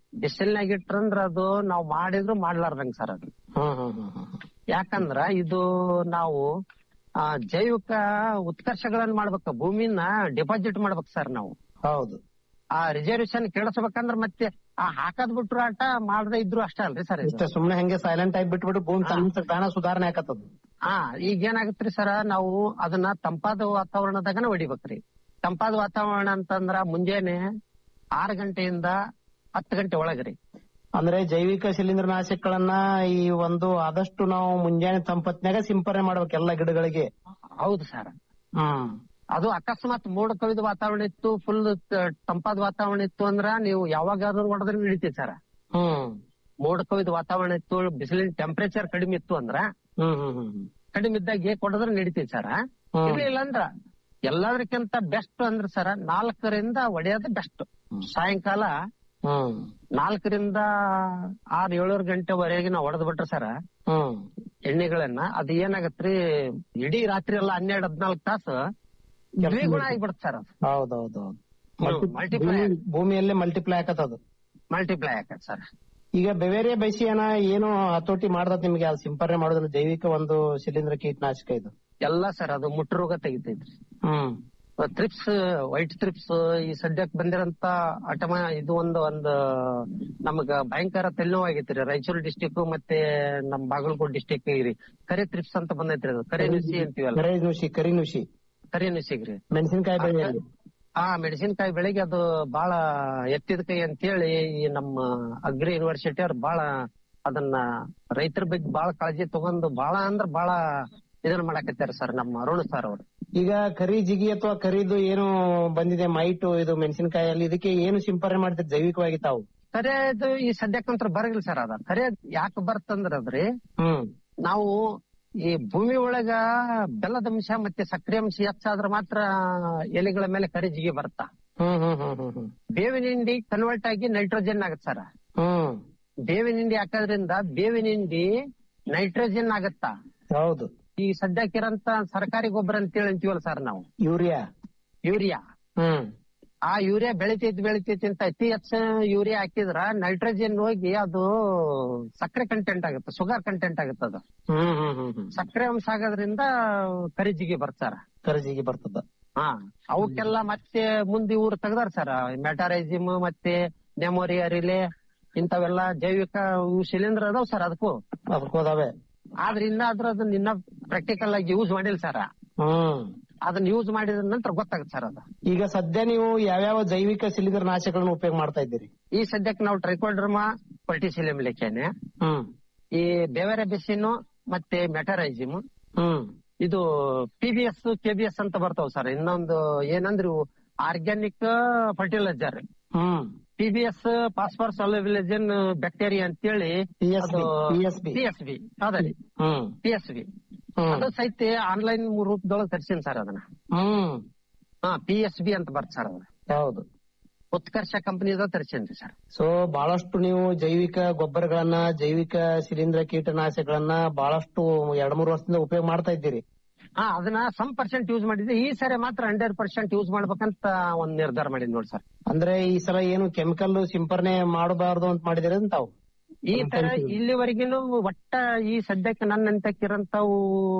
ಬಿಸಿಲ್ನಾಗ ಇಟ್ರಂದ್ರ ಅದು ನಾವ್ ಮಾಡಿದ್ರು ಮಾಡ್ಲಾರ್ದಂಗ ಸರ್ ಅದು ಹ್ಮ್ ಹ್ಮ್ ಹ್ಮ್ ಹ್ಮ್ ಯಾಕಂದ್ರ ಇದು ನಾವು ಆ, ಜೈವಿಕ ಉತ್ಕರ್ಷಗಳನ್ನ ಮಾಡ್ಬೇಕು ಭೂಮಿನ ಡಿಪಾಸಿಟ್ ಮಾಡ್ಬೇಕು ಸರ್ ನಾವು ಹೌದು ಆ ರಿಸರ್ವೇಶನ್ ಕೇಳಿಸ್ಬೇಕಂದ್ರ ಮತ್ತೆ ಆ ಹಾಕದ್ ಬಿಟ್ರು ಆಟ ಮಾಡದೇ ಇದ್ರು ಅಷ್ಟೇ ಅಲ್ರಿ ಸರ್ ಇಷ್ಟೇ ಸುಮ್ನೆ ಹಂಗೆ ಸೈಲೆಂಟ್ ಆಗಿ ಬಿಟ್ಬಿಟ್ಟು ಭೂಮಿ ತನ್ನ ತಾನ ಸುಧಾರಣೆ ಆಕತ್ತದ ಹಾ ಈಗ ಏನಾಗತ್ರಿ ಸರ ನಾವು ಅದನ್ನ ತಂಪಾದ ವಾತಾವರಣದಾಗನ ಹೊಡಿಬೇಕ್ರಿ ತಂಪಾದ ವಾತಾವರಣ ಅಂತಂದ್ರ ಮುಂಜಾನೆ ಆರು ಗಂಟೆಯಿಂದ ಹತ್ತು ಗಂಟೆ ಒಳಗ್ರಿ ಅಂದ್ರೆ ಜೈವಿಕ ಶಿಲೀಂಧ್ರನಾಶಕಗಳನ್ನ ಈ ಒಂದು ಆದಷ್ಟು ನಾವು ಮುಂಜಾನೆ ತಂಪತ್ನ್ಯಾಗ ಸಿಂಪರಣೆ ಮಾಡ್ಬೇಕು ಎಲ್ಲ ಗಿಡಗಳಿಗೆ ಹೌದು ಸರ್ ಹ್ಮ್ ಅದು ಅಕಸ್ಮಾತ್ ಮೋಡ ಕವಿದ ವಾತಾವರಣ ಇತ್ತು ಫುಲ್ ತಂಪಾದ ವಾತಾವರಣ ಇತ್ತು ಅಂದ್ರ ನೀವು ಯಾವಾಗಾದ್ರೂ ಹೊಡೆದ್ರೆ ಹಿಡಿತೀವಿ ಸರ್ ಹ್ಮ್ ಮೋಡ ಕವಿದ ವಾತಾವರಣ ಇತ್ತು ಬಿಸಿಲಿನ ಟೆಂಪರೇಚರ್ ಕಡಿಮೆ ಇತ್ತು ಅಂದ್ರ ಹ್ಮ್ ಹ್ಮ್ ಹ್ಮ್ ಹ್ಮ್ ಕಡಿಮೆ ಇದ್ದಾಗ ಕೊಡದ್ರೆ ನಡೀತೀವಿ ಸರ್ ಹ್ಮ್. ಇರ್ಲಿಲ್ಲ ಅಂದ್ರ ಎಲ್ಲದಕ್ಕಿಂತ ಬೆಸ್ಟ್ ಅಂದ್ರ ಸರ್ ನಾಲ್ಕರಿಂದ ಒಡೆಯೋದು ಬೆಸ್ಟ್ ಸಾಯಂಕಾಲ ಹ್ಮ್ ನಾಲ್ಕರಿಂದ ಆರ್ ಏಳೂರು ಗಂಟೆವರೆಗೆ ನಾವು ಹೊಡೆದ್ ಬಿಟ್ರೆ ಸರ ಹ್ಮ್ ಎಣ್ಣೆಗಳನ್ನ ಅದ್ ಏನಾಗತ್ರಿ ಇಡೀ ರಾತ್ರಿ ಎಲ್ಲ ಹನ್ನೆರಡ್ ಹದ್ನಾಲ್ಕು ತಾಸು ದ್ವಿಗುಣ ಆಗಿಬಿಡುತ್ತೆ ಸರ್ ಅದು ಹೌದೌದೌದು multiply ಭೂಮಿಯಲ್ಲೇ ಮಲ್ಟಿಪ್ಲೈ ಆಕತ್ತದ ಮಲ್ಟಿಪ್ಲೈ ಆಗತ್ತೆ ಸರ್ ಈಗ ಬೆವೇರಿಯ ಬೈಸಿಯನ ಏನು ಹತೋಟಿ ಮಾಡ್ದತ್ ನಿಮ್ಗೆ ಅದು ಸಿಂಪರಣೆ ಮಾಡೋದ್ರ ಜೈವಿಕ ಒಂದು ಶಿಲೀಂಧ್ರ ಕೀಟನಾಶಕ ಇದು ಎಲ್ಲ ಸರ್ ಅದು ಮುಟ್ಟು ರೋಗ ತೆಗಿತೈತ್ರಿ ಹ್ಮ್ ತ್ರಿಪ್ಸ್ ವೈಟ್ ತ್ರಿಪ್ಸ್ ಈ ಸದ್ಯಕ್ಕೆ ಬಂದಿರಂತ ಅಟಮ ಇದು ಒಂದು ಒಂದು ನಮಗ ಭಯಂಕರ ತೆಲ್ಲುವಾಗೈತ್ರಿ ರಾಯಚೂರು ಡಿಸ್ಟಿಕ್ ಮತ್ತೆ ನಮ್ ಬಾಗಲಕೋಟ್ ಡಿಸ್ಟಿಕ್ ರೀ ಕರೆ ತ್ರಿಪ್ಸ್ ಅಂತ ಬಂದೈತ್ರಿ ಅದು ಕರೆ ನುಸಿ ಅಂತೀವಲ್ಲ ಕರಿ ನುಸಿ ಕರಿ ನುಸಿ ಕರೆ ನುಸಿಗ್ರಿ ಮೆಣಸಿನಕಾಯಿ ಬೆಳೆ ಆ ಮೆಣಸಿನಕಾಯಿ ಬೆಳೆಗೆ ಅದು ಬಹಳ ಎತ್ತಿದ ಕೈ ಅಂತೇಳಿ ಈ ನಮ್ಮ ಅಗ್ರಿ ಯೂನಿವರ್ಸಿಟಿ ಅವ್ರು ಬಹಳ ಅದನ್ನ ರೈತರ ಬಗ್ಗೆ ಬಹಳ ಕಾಳಜಿ ತಗೊಂಡು ಬಹಳ ಅಂದ್ರ ಬಹಳ ಇದನ್ನ ಮಾಡಾಕತ್ಯಾರ ಸರ್ ನಮ್ಮ ಅರುಣ್ ಸರ್ ಅವರು ಈಗ ಕರಿ ಜಿಗಿ ಅಥವಾ ಕರಿದು ಏನು ಬಂದಿದೆ ಮೈಟು ಇದು ಮೆಣಸಿನಕಾಯಲ್ಲಿ ಇದಕ್ಕೆ ಏನು ಸಿಂಪರಣೆ ಮಾಡ್ತೀರಿ ಜೈವಿಕವಾಗಿ ತಾವು ಕರೆ ಇದು ಈ ಸದ್ಯಕ್ಕಂತ್ರ ಬರಗಿಲ್ಲ ಸರ್ ಅದ ಕರೆ ಯಾಕೆ ಬರ್ತಂದ್ರ ಅದ್ರಿ ಹ್ಮ್ ನಾವು ಈ ಭೂಮಿ ಒಳಗ ಬೆಲ್ಲದ ಅಂಶ ಮತ್ತೆ ಸಕ್ಕರೆ ಅಂಶ ಹೆಚ್ಚಾದ್ರ ಮಾತ್ರ ಎಲೆಗಳ ಮೇಲೆ ಕರಿ ಜಿಗಿ ಬರ್ತಾ ಹ್ಮ್ ಹ್ಮ್ ಹ್ಮ್ ಹ್ಮ್ ಹ್ಮ್ ಬೇವಿನ ಹಿಂಡಿ ಕನ್ವರ್ಟ್ ಆಗಿ ನೈಟ್ರೋಜನ್ ಆಗತ್ತೆ ಸರ್ ಹ್ಮ್ ಬೇವಿನ ಹಿಂಡಿ ಹಾಕೋದ್ರಿಂದ ಬೇವಿನ ಹಿಂಡಿ ನೈಟ್ರೋಜನ್ ಆಗತ್ತಾ ಹೌದು ಈ ಸದ್ಯಕ್ಕಿರಂತ ಸರ್ಕಾರಿ ಗೊಬ್ಬರ ಅಂತೇಳಿ ಅಂತೀವಲ್ಲ ಸರ್ ನಾವು ಯೂರಿಯಾ ಯೂರಿಯಾ ಹ್ಮ್ ಆ ಯೂರಿಯಾ ಬೆಳಿತೈತಿ ಬೆಳಿತೈತಿ ಅಂತ ಅತಿ ಹೆಚ್ಚು ಯೂರಿಯಾ ಹಾಕಿದ್ರ ನೈಟ್ರೋಜನ್ ಹೋಗಿ ಅದು ಸಕ್ಕರೆ ಕಂಟೆಂಟ್ ಆಗುತ್ತೆ ಶುಗರ್ ಕಂಟೆಂಟ್ ಆಗುತ್ತೆ ಅದು ಹ್ಮ್ ಹ್ಮ್ ಹ್ಮ್ ಹ್ಮ್ ಸಕ್ಕರೆ ಅಂಶ ಆಗೋದ್ರಿಂದ ಕರಿಜಿಗೆ ಬರ್ತಾರ ಕರಿಜಿಗೆ ಬರ್ತದ ಹಾ ಅವಕ್ಕೆಲ್ಲ ಮತ್ತೆ ಮುಂದೆ ಇವ್ರು ತೆಗ್ದಾರ ಸರ್ ಮೆಟಾರೈಸಿಮ್ ಮತ್ತೆ ನೆಮೋರಿಯ ರಿಲೆ ಇಂಥವೆಲ್ಲ ಜೈವಿಕ ಇವು ಶಿಲೀಂಧ್ರ ಅದಾವ್ ಸರ್ ಅದಕ್ಕೂ ಅದಕ್ಕೆ ಹೋದಾವೆ ಆದ್ರೆ ಇನ್ನ ಅದ್ರ ಅದನ್ನ ಇನ್ನ ಪ್ರಾಕ್ಟಿಕಲ್ ಆಗಿ ಯೂಸ್ ಮಾಡಿಲ್ಲ ಸರ್ ಹ್ಮ್ ಅದನ್ನ ಯೂಸ್ ಮಾಡಿದ ನಂತರ ಗೊತ್ತಾಗುತ್ತೆ ಸರ್ ಅದು ಈಗ ಸದ್ಯ ನೀವು ಯಾವ್ಯಾವ ಜೈವಿಕ ಶಿಲೀಂಧ್ರ ನಾಶಕಗಳನ್ನ ಉಪಯೋಗ ಮಾಡ್ತಾ ಇದ್ದೀರಿ ಈ ಸದ್ಯಕ್ಕೆ ನಾವು ಟ್ರೈಕೋಡ್ರಮಾ ಪಲ್ಟಿಸಿಲಿಯಂ ಲೆಕ್ಕೇನೆ ಹ್ಮ್ ಈ ಬೇವರೆ ಬೆಸಿನು ಮತ್ತೆ ಮೆಟರೈಸಿಮ್ ಹ್ಮ್ ಇದು P B S K B S ಅಂತ ಬರ್ತಾವ್ ಸರ್ ಇನ್ನೊಂದು ಏನಂದ್ರೆ ಆರ್ಗ್ಯಾನಿಕ್ ಫರ್ಟಿಲೈಸರ್ ಹ್ಮ್ P B S phosphor solubilising bacteria ಅಂತೇಳಿ PSB, PSB. P S B ಅದರಿ ಹ್ಮ್ ಪಿ ಎಸ್ ಬಿ ಹ್ಮ್. ಅದು ಸಹಿತ ಆನ್ಲೈನ್ ರೂಪದೊಳಗೆ ತರ್ಸಿನ್ ಸರ್ ಅದನ್ನ ಹ್ಮ್ ಹಾ ಪಿ ಎಸ್ ಬಿ ಅಂತ ಬರ್ತ ಸರ್ ಅದು ಹೌದು ಉತ್ಕರ್ಷ ಕಂಪನಿದ ತರ್ಸೇನ್ರಿ ಸರ್ ಸೊ ಬಹಳಷ್ಟು ನೀವು ಜೈವಿಕ ಗೊಬ್ಬರಗಳನ್ನ ಜೈವಿಕ ಶಿಲೀಂಧ್ರ ಕೀಟನಾಶಕಗಳನ್ನ ಬಹಳಷ್ಟು ಎರಡ್ ಮೂರು ವರ್ಷದಿಂದ ಉಪಯೋಗ ಮಾಡ್ತಾ ಇದ್ದೀರಿ ಹಾ ಅದನ್ನ ಸಮ್ ಪರ್ಸೆಂಟ್ ಯೂಸ್ ಮಾಡಿದ್ದೆ ಈ ಸರಿ ಮಾತ್ರ ಹಂಡ್ರೆಡ್ ಪರ್ಸೆಂಟ್ ಯೂಸ್ ಮಾಡ್ಬೇಕಂತ ಒಂದ್ ನಿರ್ಧಾರ ಮಾಡಿದ್ ನೋಡಿ ಸರ್ ಅಂದ್ರೆ ಈ ಸಲ ಏನು ಕೆಮಿಕಲ್ ಸಿಂಪರಣೆ ಮಾಡಬಾರ್ದು ಅಂತ ಮಾಡಿದಿರಿ ಅಂತ ತಾವು ಈ ತರ ಇಲ್ಲಿವರೆಗಿನೂ ಒಟ್ಟ ಈ ಸದ್ಯಕ್ಕೆ ನನ್ನ ಅಂತಕ್ಕಿರಂತವು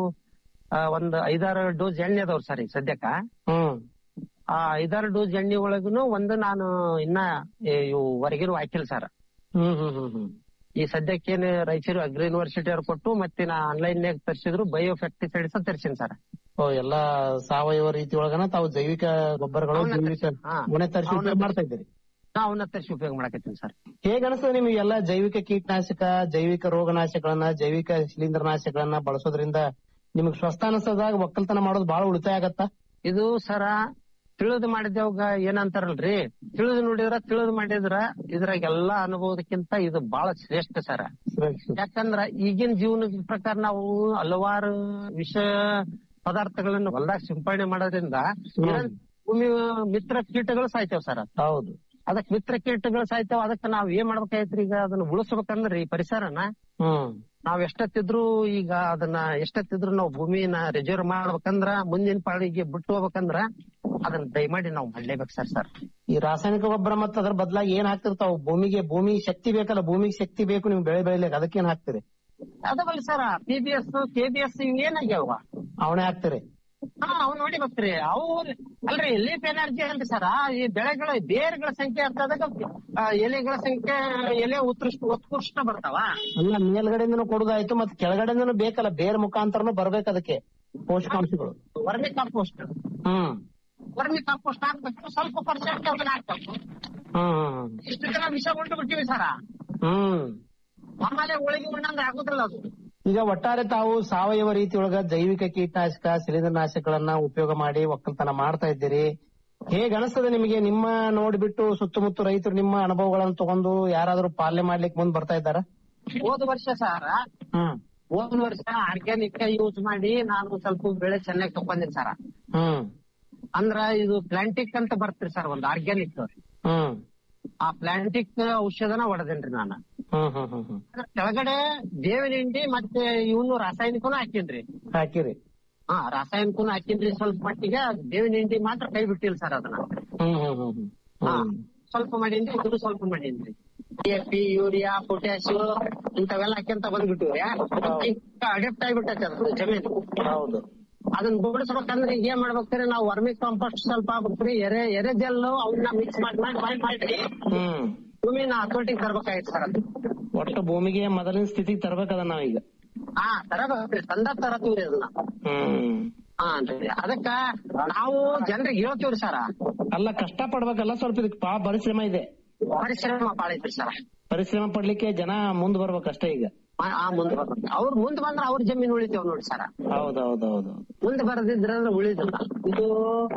ಒಂದ್ ಐದಾರು ಡೋಸ್ ಎಣ್ಣೆ ಅದಾವ್ರಿ ಸರ್ ಈಗ ಸದ್ಯಕ್ಕ ಹ್ಮ್ ಆ ಐದಾರು ಡೋಸ್ ಎಣ್ಣೆ ಒಳಗುನು ಒಂದು ನಾನು ಇನ್ನ ಏ, ಇವು ಹೊರಗಿನ ಹಾಕಿಲ್ಲ ಸರ್ ಹ್ಮ್ ಹ್ಮ್ ಹ್ಮ್ ಹ್ಮ್ ಈ ಸದ್ಯಕ್ಕೇನು ರಾಯಚೂರು ಅಗ್ರಿ ಯೂನಿವರ್ಸಿಟಿ ಅವ್ರು ಕೊಟ್ಟು ಮತ್ತೆ ನಾ ಆನ್ಲೈನ್ ನಾಗ ತರಿಸಿದ್ರು ಬಯೋ ಫ್ಯಾಕ್ಟಿಸೈಡ್ಸ್ ತರ್ಸಿನಿ ಸರ್ ಓ ಎಲ್ಲಾ ಸಾವಯವ ರೀತಿ ಒಳಗನ ತಾವು ಜೈವಿಕ ಗೊಬ್ಬರಗಳು ಅವನ್ನ ಜೈವಿಕ ತರ್ಸಿ- ಹಾ. ಮನೆ ತರಿಸಿ ಅವನ್ನ ಉಪಯೋಗ ಮಾಡ್ತಾ ಇದ್ದೀರಿ ನಾ ಅವನ್ನ ತರಿಸಿ ಉಪಯೋಗ ಮಾಡಕತ್ತೀನಿ ಸರ್ ಹೇಗ ಅನಿಸ್ತದೆ ನಿಮಗೆ ಎಲ್ಲ ಜೈವಿಕ ಕೀಟನಾಶಕ ಜೈವಿಕ ರೋಗನಾಶಕಗಳನ್ನ ಜೈವಿಕ ಶಿಲೀಂಧ್ರನಾಶಕಗಳನ್ನ ಬಳಸೋದ್ರಿಂದ ನಿಮಗೆ ಸ್ವಸ್ಥ ಅನಿಸೋದಾಗ ಒಕ್ಕಲ್ತನ ಮಾಡೋದು ಬಹಳ ಉಳಿತಾಯ ಆಗತ್ತಾ ಇದು ಸರ ತಿಳಿದು ಮಾಡಿದ್ದೇವಾಗ ಏನಂತಾರಲ್ರಿ ತಿಳಿದು ನೋಡಿದ್ರ ತಿಳಿದು ಮಾಡಿದ್ರ ಇದ್ರಾಗ ಎಲ್ಲಾ ಅನುಭವದಕ್ಕಿಂತ ಇದು ಬಹಳ ಶ್ರೇಷ್ಠ ಸರ ಯಾಕಂದ್ರ ಈಗಿನ ಜೀವನದ ಪ್ರಕಾರ ನಾವು ಹಲವಾರು ವಿಷ ಪದಾರ್ಥಗಳನ್ನು ಹೊಲದಾಗ ಸಿಂಪಡಣೆ ಮಾಡೋದ್ರಿಂದ ಏನ್ ಭೂಮಿ ಮಿತ್ರ ಕೀಟಗಳು ಸಾಯ್ತೇವ್ ಸರ್ ಹೌದು ಅದಕ್ ಮಿತ್ರ ಕೀಟಗಳು ಸಾಯ್ತೇವ್ ಅದಕ್ಕೆ ನಾವ್ ಏನ್ ಮಾಡ್ಬೇಕಾಯ್ತ್ರಿ ಈಗ ಅದನ್ನ ಉಳಿಸ್ಬೇಕಂದ್ರ ಈ ಪರಿಸರನ ಹ್ಮ್ ನಾವ್ ಎಷ್ಟೊತ್ತಿದ್ರು ಈಗ ಅದನ್ನ ಎಷ್ಟೊತ್ತಿದ್ರು ನಾವು ಭೂಮಿನ ರಿಸರ್ವ್ ಮಾಡ್ಬೇಕಂದ್ರ ಮುಂದಿನ ಪಾಳಿಗೆ ಬಿಟ್ಟು ಹೋಗ್ಬೇಕಂದ್ರ ಅದನ್ನ ದಯಮಾಡಿ ನಾವು ಮಾಡ್ಲೇಬೇಕು ಸರ್ ಸರ್ ಈ ರಾಸಾಯನಿಕ ಗೊಬ್ಬರ ಮತ್ತೆ ಅದ್ರ ಬದಲಾಗಿ ಏನ್ ಹಾಕ್ತಿರ್ತಾವ ಭೂಮಿಗೆ ಭೂಮಿ ಶಕ್ತಿ ಬೇಕಲ್ಲ ಭೂಮಿಗೆ ಶಕ್ತಿ ಬೇಕು ನಿಮ್ ಬೆಳೆ ಬೆಳಿಲಿಕ್ಕೆ ಅದಕ್ಕೆ ಏನ್ ಹಾಕ್ತಿರಿ ಅದವಲ್ಲ sir P B S K B S ಏನಾಗ್ಯಾವ ಅವನೇ ಹಾಕ್ತಿರಿ ಹಾ ಅವ್ ನೋಡಿ ಬರ್ತೀರಿ ಅವು ಅಲ್ರಿ ಲೀಫ್ ಎನರ್ಜಿ ಅಲ್ರಿ ಸರ್ ಈ ಬೆಳೆಗಳ ಬೇರ್ಗಳ ಸಂಖ್ಯೆ ಅರ್ಥದಾಗ ಆ, ಎಲೆಗಳ ಸಂಖ್ಯೆ ಎಲೆ ಉತ್ಕೃಷ್ಟ ಉತ್ಕೃಷ್ಟ ಬರ್ತಾವ ಅಲ್ಲ ಮೇಲ್ಗಡೆಯಿಂದನೂ ಕೊಡುದಾಯ್ತು ಮತ್ತೆ ಕೆಳಗಡೆಯಿಂದನೂ ಬೇಕಲ್ಲ ಬೇರೆ ಮುಖಾಂತರನು ಬರ್ಬೇಕು ಅದಕ್ಕೆ ಪೋಷಕಾಂಶಗಳು ವರ್ಮಿ ಕಾಂಪೋಸ್ಟ್ ಹ್ಮ್ ವರ್ಮಿ ಕಾಂಪೋಸ್ಟ್ ಹಾಕ್ಬೇಕು ಸ್ವಲ್ಪ ಪರ್ಸೆಂಟ್ ಅದನ್ನ ಹಾಕ್ಬೇಕು ಹ್ಮ್ ಇಷ್ಟು ದಿನ ವಿಷ ಉಂಟು ಬಿಟ್ಟಿವಿ ಸರ ಹ್ಮ್ ಆಮೇಲೆ ಉಳಿಗೆ ಉಣ್ಣಂದ್ರೆ ಆಗುದಿಲ್ಲ ಅದು ಈಗ ಒಟ್ಟಾರೆ ತಾವು ಸಾವಯವ ರೀತಿಯೊಳಗ ಜೈವಿಕ ಕೀಟನಾಶಕ ಶಿಲೀಂಧ್ರನಾಶಕಗಳನ್ನ ಉಪಯೋಗ ಮಾಡಿ ಒಕ್ಕಲ್ತನ ಮಾಡ್ತಾ ಇದ್ದೀರಿ ಹೇಗ್ ಅನಿಸ್ತದೆ ನಿಮಗೆ ನಿಮ್ಮ ನೋಡ್ಬಿಟ್ಟು ಸುತ್ತಮುತ್ತ ರೈತರು ನಿಮ್ಮ ಅನುಭವಗಳನ್ನು ತಗೊಂಡು ಯಾರಾದ್ರೂ ಪಾಲನೆ ಮಾಡ್ಲಿಕ್ಕೆ ಮುಂದ್ ಬರ್ತಾ ಇದ್ದಾರ ಹೋದ ವರ್ಷ ಸರ ಹ್ಮ್ ಹೋದ ವರ್ಷ ಆರ್ಗ್ಯಾನಿಕ್ ಯೂಸ್ ಮಾಡಿ ನಾನು ಸ್ವಲ್ಪ ಬೆಳೆ ಚೆನ್ನಾಗಿ ತಗೊಂಡಿನಿ ಸರ ಹ್ಮ್ ಅಂದ್ರ ಇದು ಪ್ಲಾಂಟಿಕ್ ಅಂತ ಬರ್ತೀರಿ ಸರ್ ಒಂದು ಆರ್ಗ್ಯಾನಿಕ್ ಹ್ಮ್ ಆ ಪ್ಲಾಂಟಿಕ್ ಔಷಧನ ಹೊಡೆದೇನ್ರಿ ನಾನು ಹ್ಮ್ ಹ್ಮ್ ಹ್ಮ್ ಹ್ಮ್ ಅದ್ರ ಕೆಳಗಡೆ ಬೇವಿನ ಹಿಂಡಿ ಮತ್ತೆ ಇವನು ರಾಸಾಯನಿಕನು ಹಾಕಿನ್ರಿ ಹಾಕಿರಿ ಹಾ ರಾಸಾಯನಿಕನು ಹಾಕಿನ್ರಿ ಸ್ವಲ್ಪ ಮಟ್ಟಿಗೆ ಬೇವಿನ ಹಿಂಡಿ ಮಾತ್ರ ಕೈ ಬಿಟ್ಟಿಲ್ಲ ಸರ್ ಅದನ್ನ ಹ್ಮ್ ಹ್ಮ್ ಹ್ಮ್ ಹ್ಮ್ ಹಾ ಸ್ವಲ್ಪ ಮಾಡೀನ್ರಿ ಇದು ಸ್ವಲ್ಪ ಮಾಡೀನ್ರಿ ಡಿ ಯೂರಿಯಾ ಪೊಟ್ಯಾಸಿಯಂ ಇಂಥವೆಲ್ಲ ಹಾಕ್ಯಂತ ಬಂದ್ಬಿಟ್ಟಿವ್ರಿ ಅಡೆಪ್ಟ್ ಆಗ್ಬಿಟ್ಟೈತೆ ಅದು ಜಮೀನು ಹೌದು ಅದನ್ನ ಬಿಡಿಸ್ಬೇಕಂದ್ರೆ ಈಗ ಏನ್ ಮಾಡ್ಬೇಕ್ರಿ ನಾವು ವರ್ಮಿ ಕಾಂಪೋಸ್ಟ್ ಸ್ವಲ್ಪ ಆಗ್ಬೇಕ್ರಿ ಎರೆ ಎರೆ ಜೆಲ್ಲು ಅವನ್ನ ಮಿಕ್ಸ್ ಮಾಡಿ ಮಾಡಿ ಮಾಡಿ ಮಾಡಿ ಹ್ಮ್ ಭೂಮಿನ ಹತೋಟಿಗೆ ತರ್ಬೇಕಾಯ್ತು ಸರ್ ಅದು ಒಟ್ಟು ಭೂಮಿಗೆ ಮೊದಲಿನ ಸ್ಥಿತಿಗೆ ತರ್ಬೇಕದ ನಾವೀಗ ಹಾ ತರಬೇಕ್ರಿ ತಂದ ತರತೀವ್ರಿ ಅದನ್ನ ಹ್ಮ್ ಹಾ ರೀ ಅದಕ್ಕ ನಾವು ಜನರಿಗೆ ಹೇಳ್ತೀವ್ರಿ ಸರ ಅಲ್ಲ ಕಷ್ಟ ಪಡ್ಬೇಕಲ್ಲ ಸ್ವಲ್ಪ ಇದಕ್ಕೆ ಪಾ ಪರಿಶ್ರಮ ಇದೆ ಪರಿಶ್ರಮ ಬಾಳ ಐತ್ರಿ ಸರ ಪರಿಶ್ರಮ ಪಡ್ಲಿಕ್ಕೆ ಜನ ಮುಂದ್ ಬರ್ಬೇಕಷ್ಟೇ ಈಗ ಆ ಮುಂದ್ ಬರ್ಬೇಕು ಅವ್ರ ಮುಂದ್ ಬಂದ್ರ ಅವ್ರ ಜಮೀನ್ ಉಳಿತೇವ್ ನೋಡಿ ಸರ ಹೌದೌದೌದು ಮುಂದ್ ಬರದಿದ್ರ ಉಳಿದಿಲ್ಲ ಇದು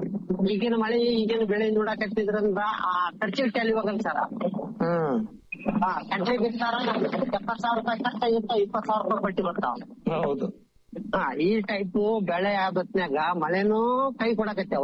ಈಗಿನ ಮಳೆ ಈಗಿನ ಬೆಳೆ ನೋಡಕತ್ತಿದ್ರಂದ್ರ ಆ ಖರ್ಚಿಗೆ ಟ್ಯಾಲಿ ಹೋಗಲ್ಲ ಸರ ಹ್ಮ್ ಹಾ ಖರ್ಚಿಗೆ ಬಿಡ್ತಾರ ಎಪ್ಪತ್ ಸಾವಿರ ರೂಪಾಯಿ ಖರ್ಚ ಇರ್ತಾವ ಇಪ್ಪತ್ ಸಾವಿರ ರೂಪಾಯಿ ಬಡ್ಡಿ ಬರ್ತಾವ ಹೌದು ಹಾ ಈ ಟೈಪ್ ಬೆಳೆ ಆದತ್ನ್ಯಾಗ ಮಳೆನೂ ಕೈ ಕೊಡಕತ್ತೇವ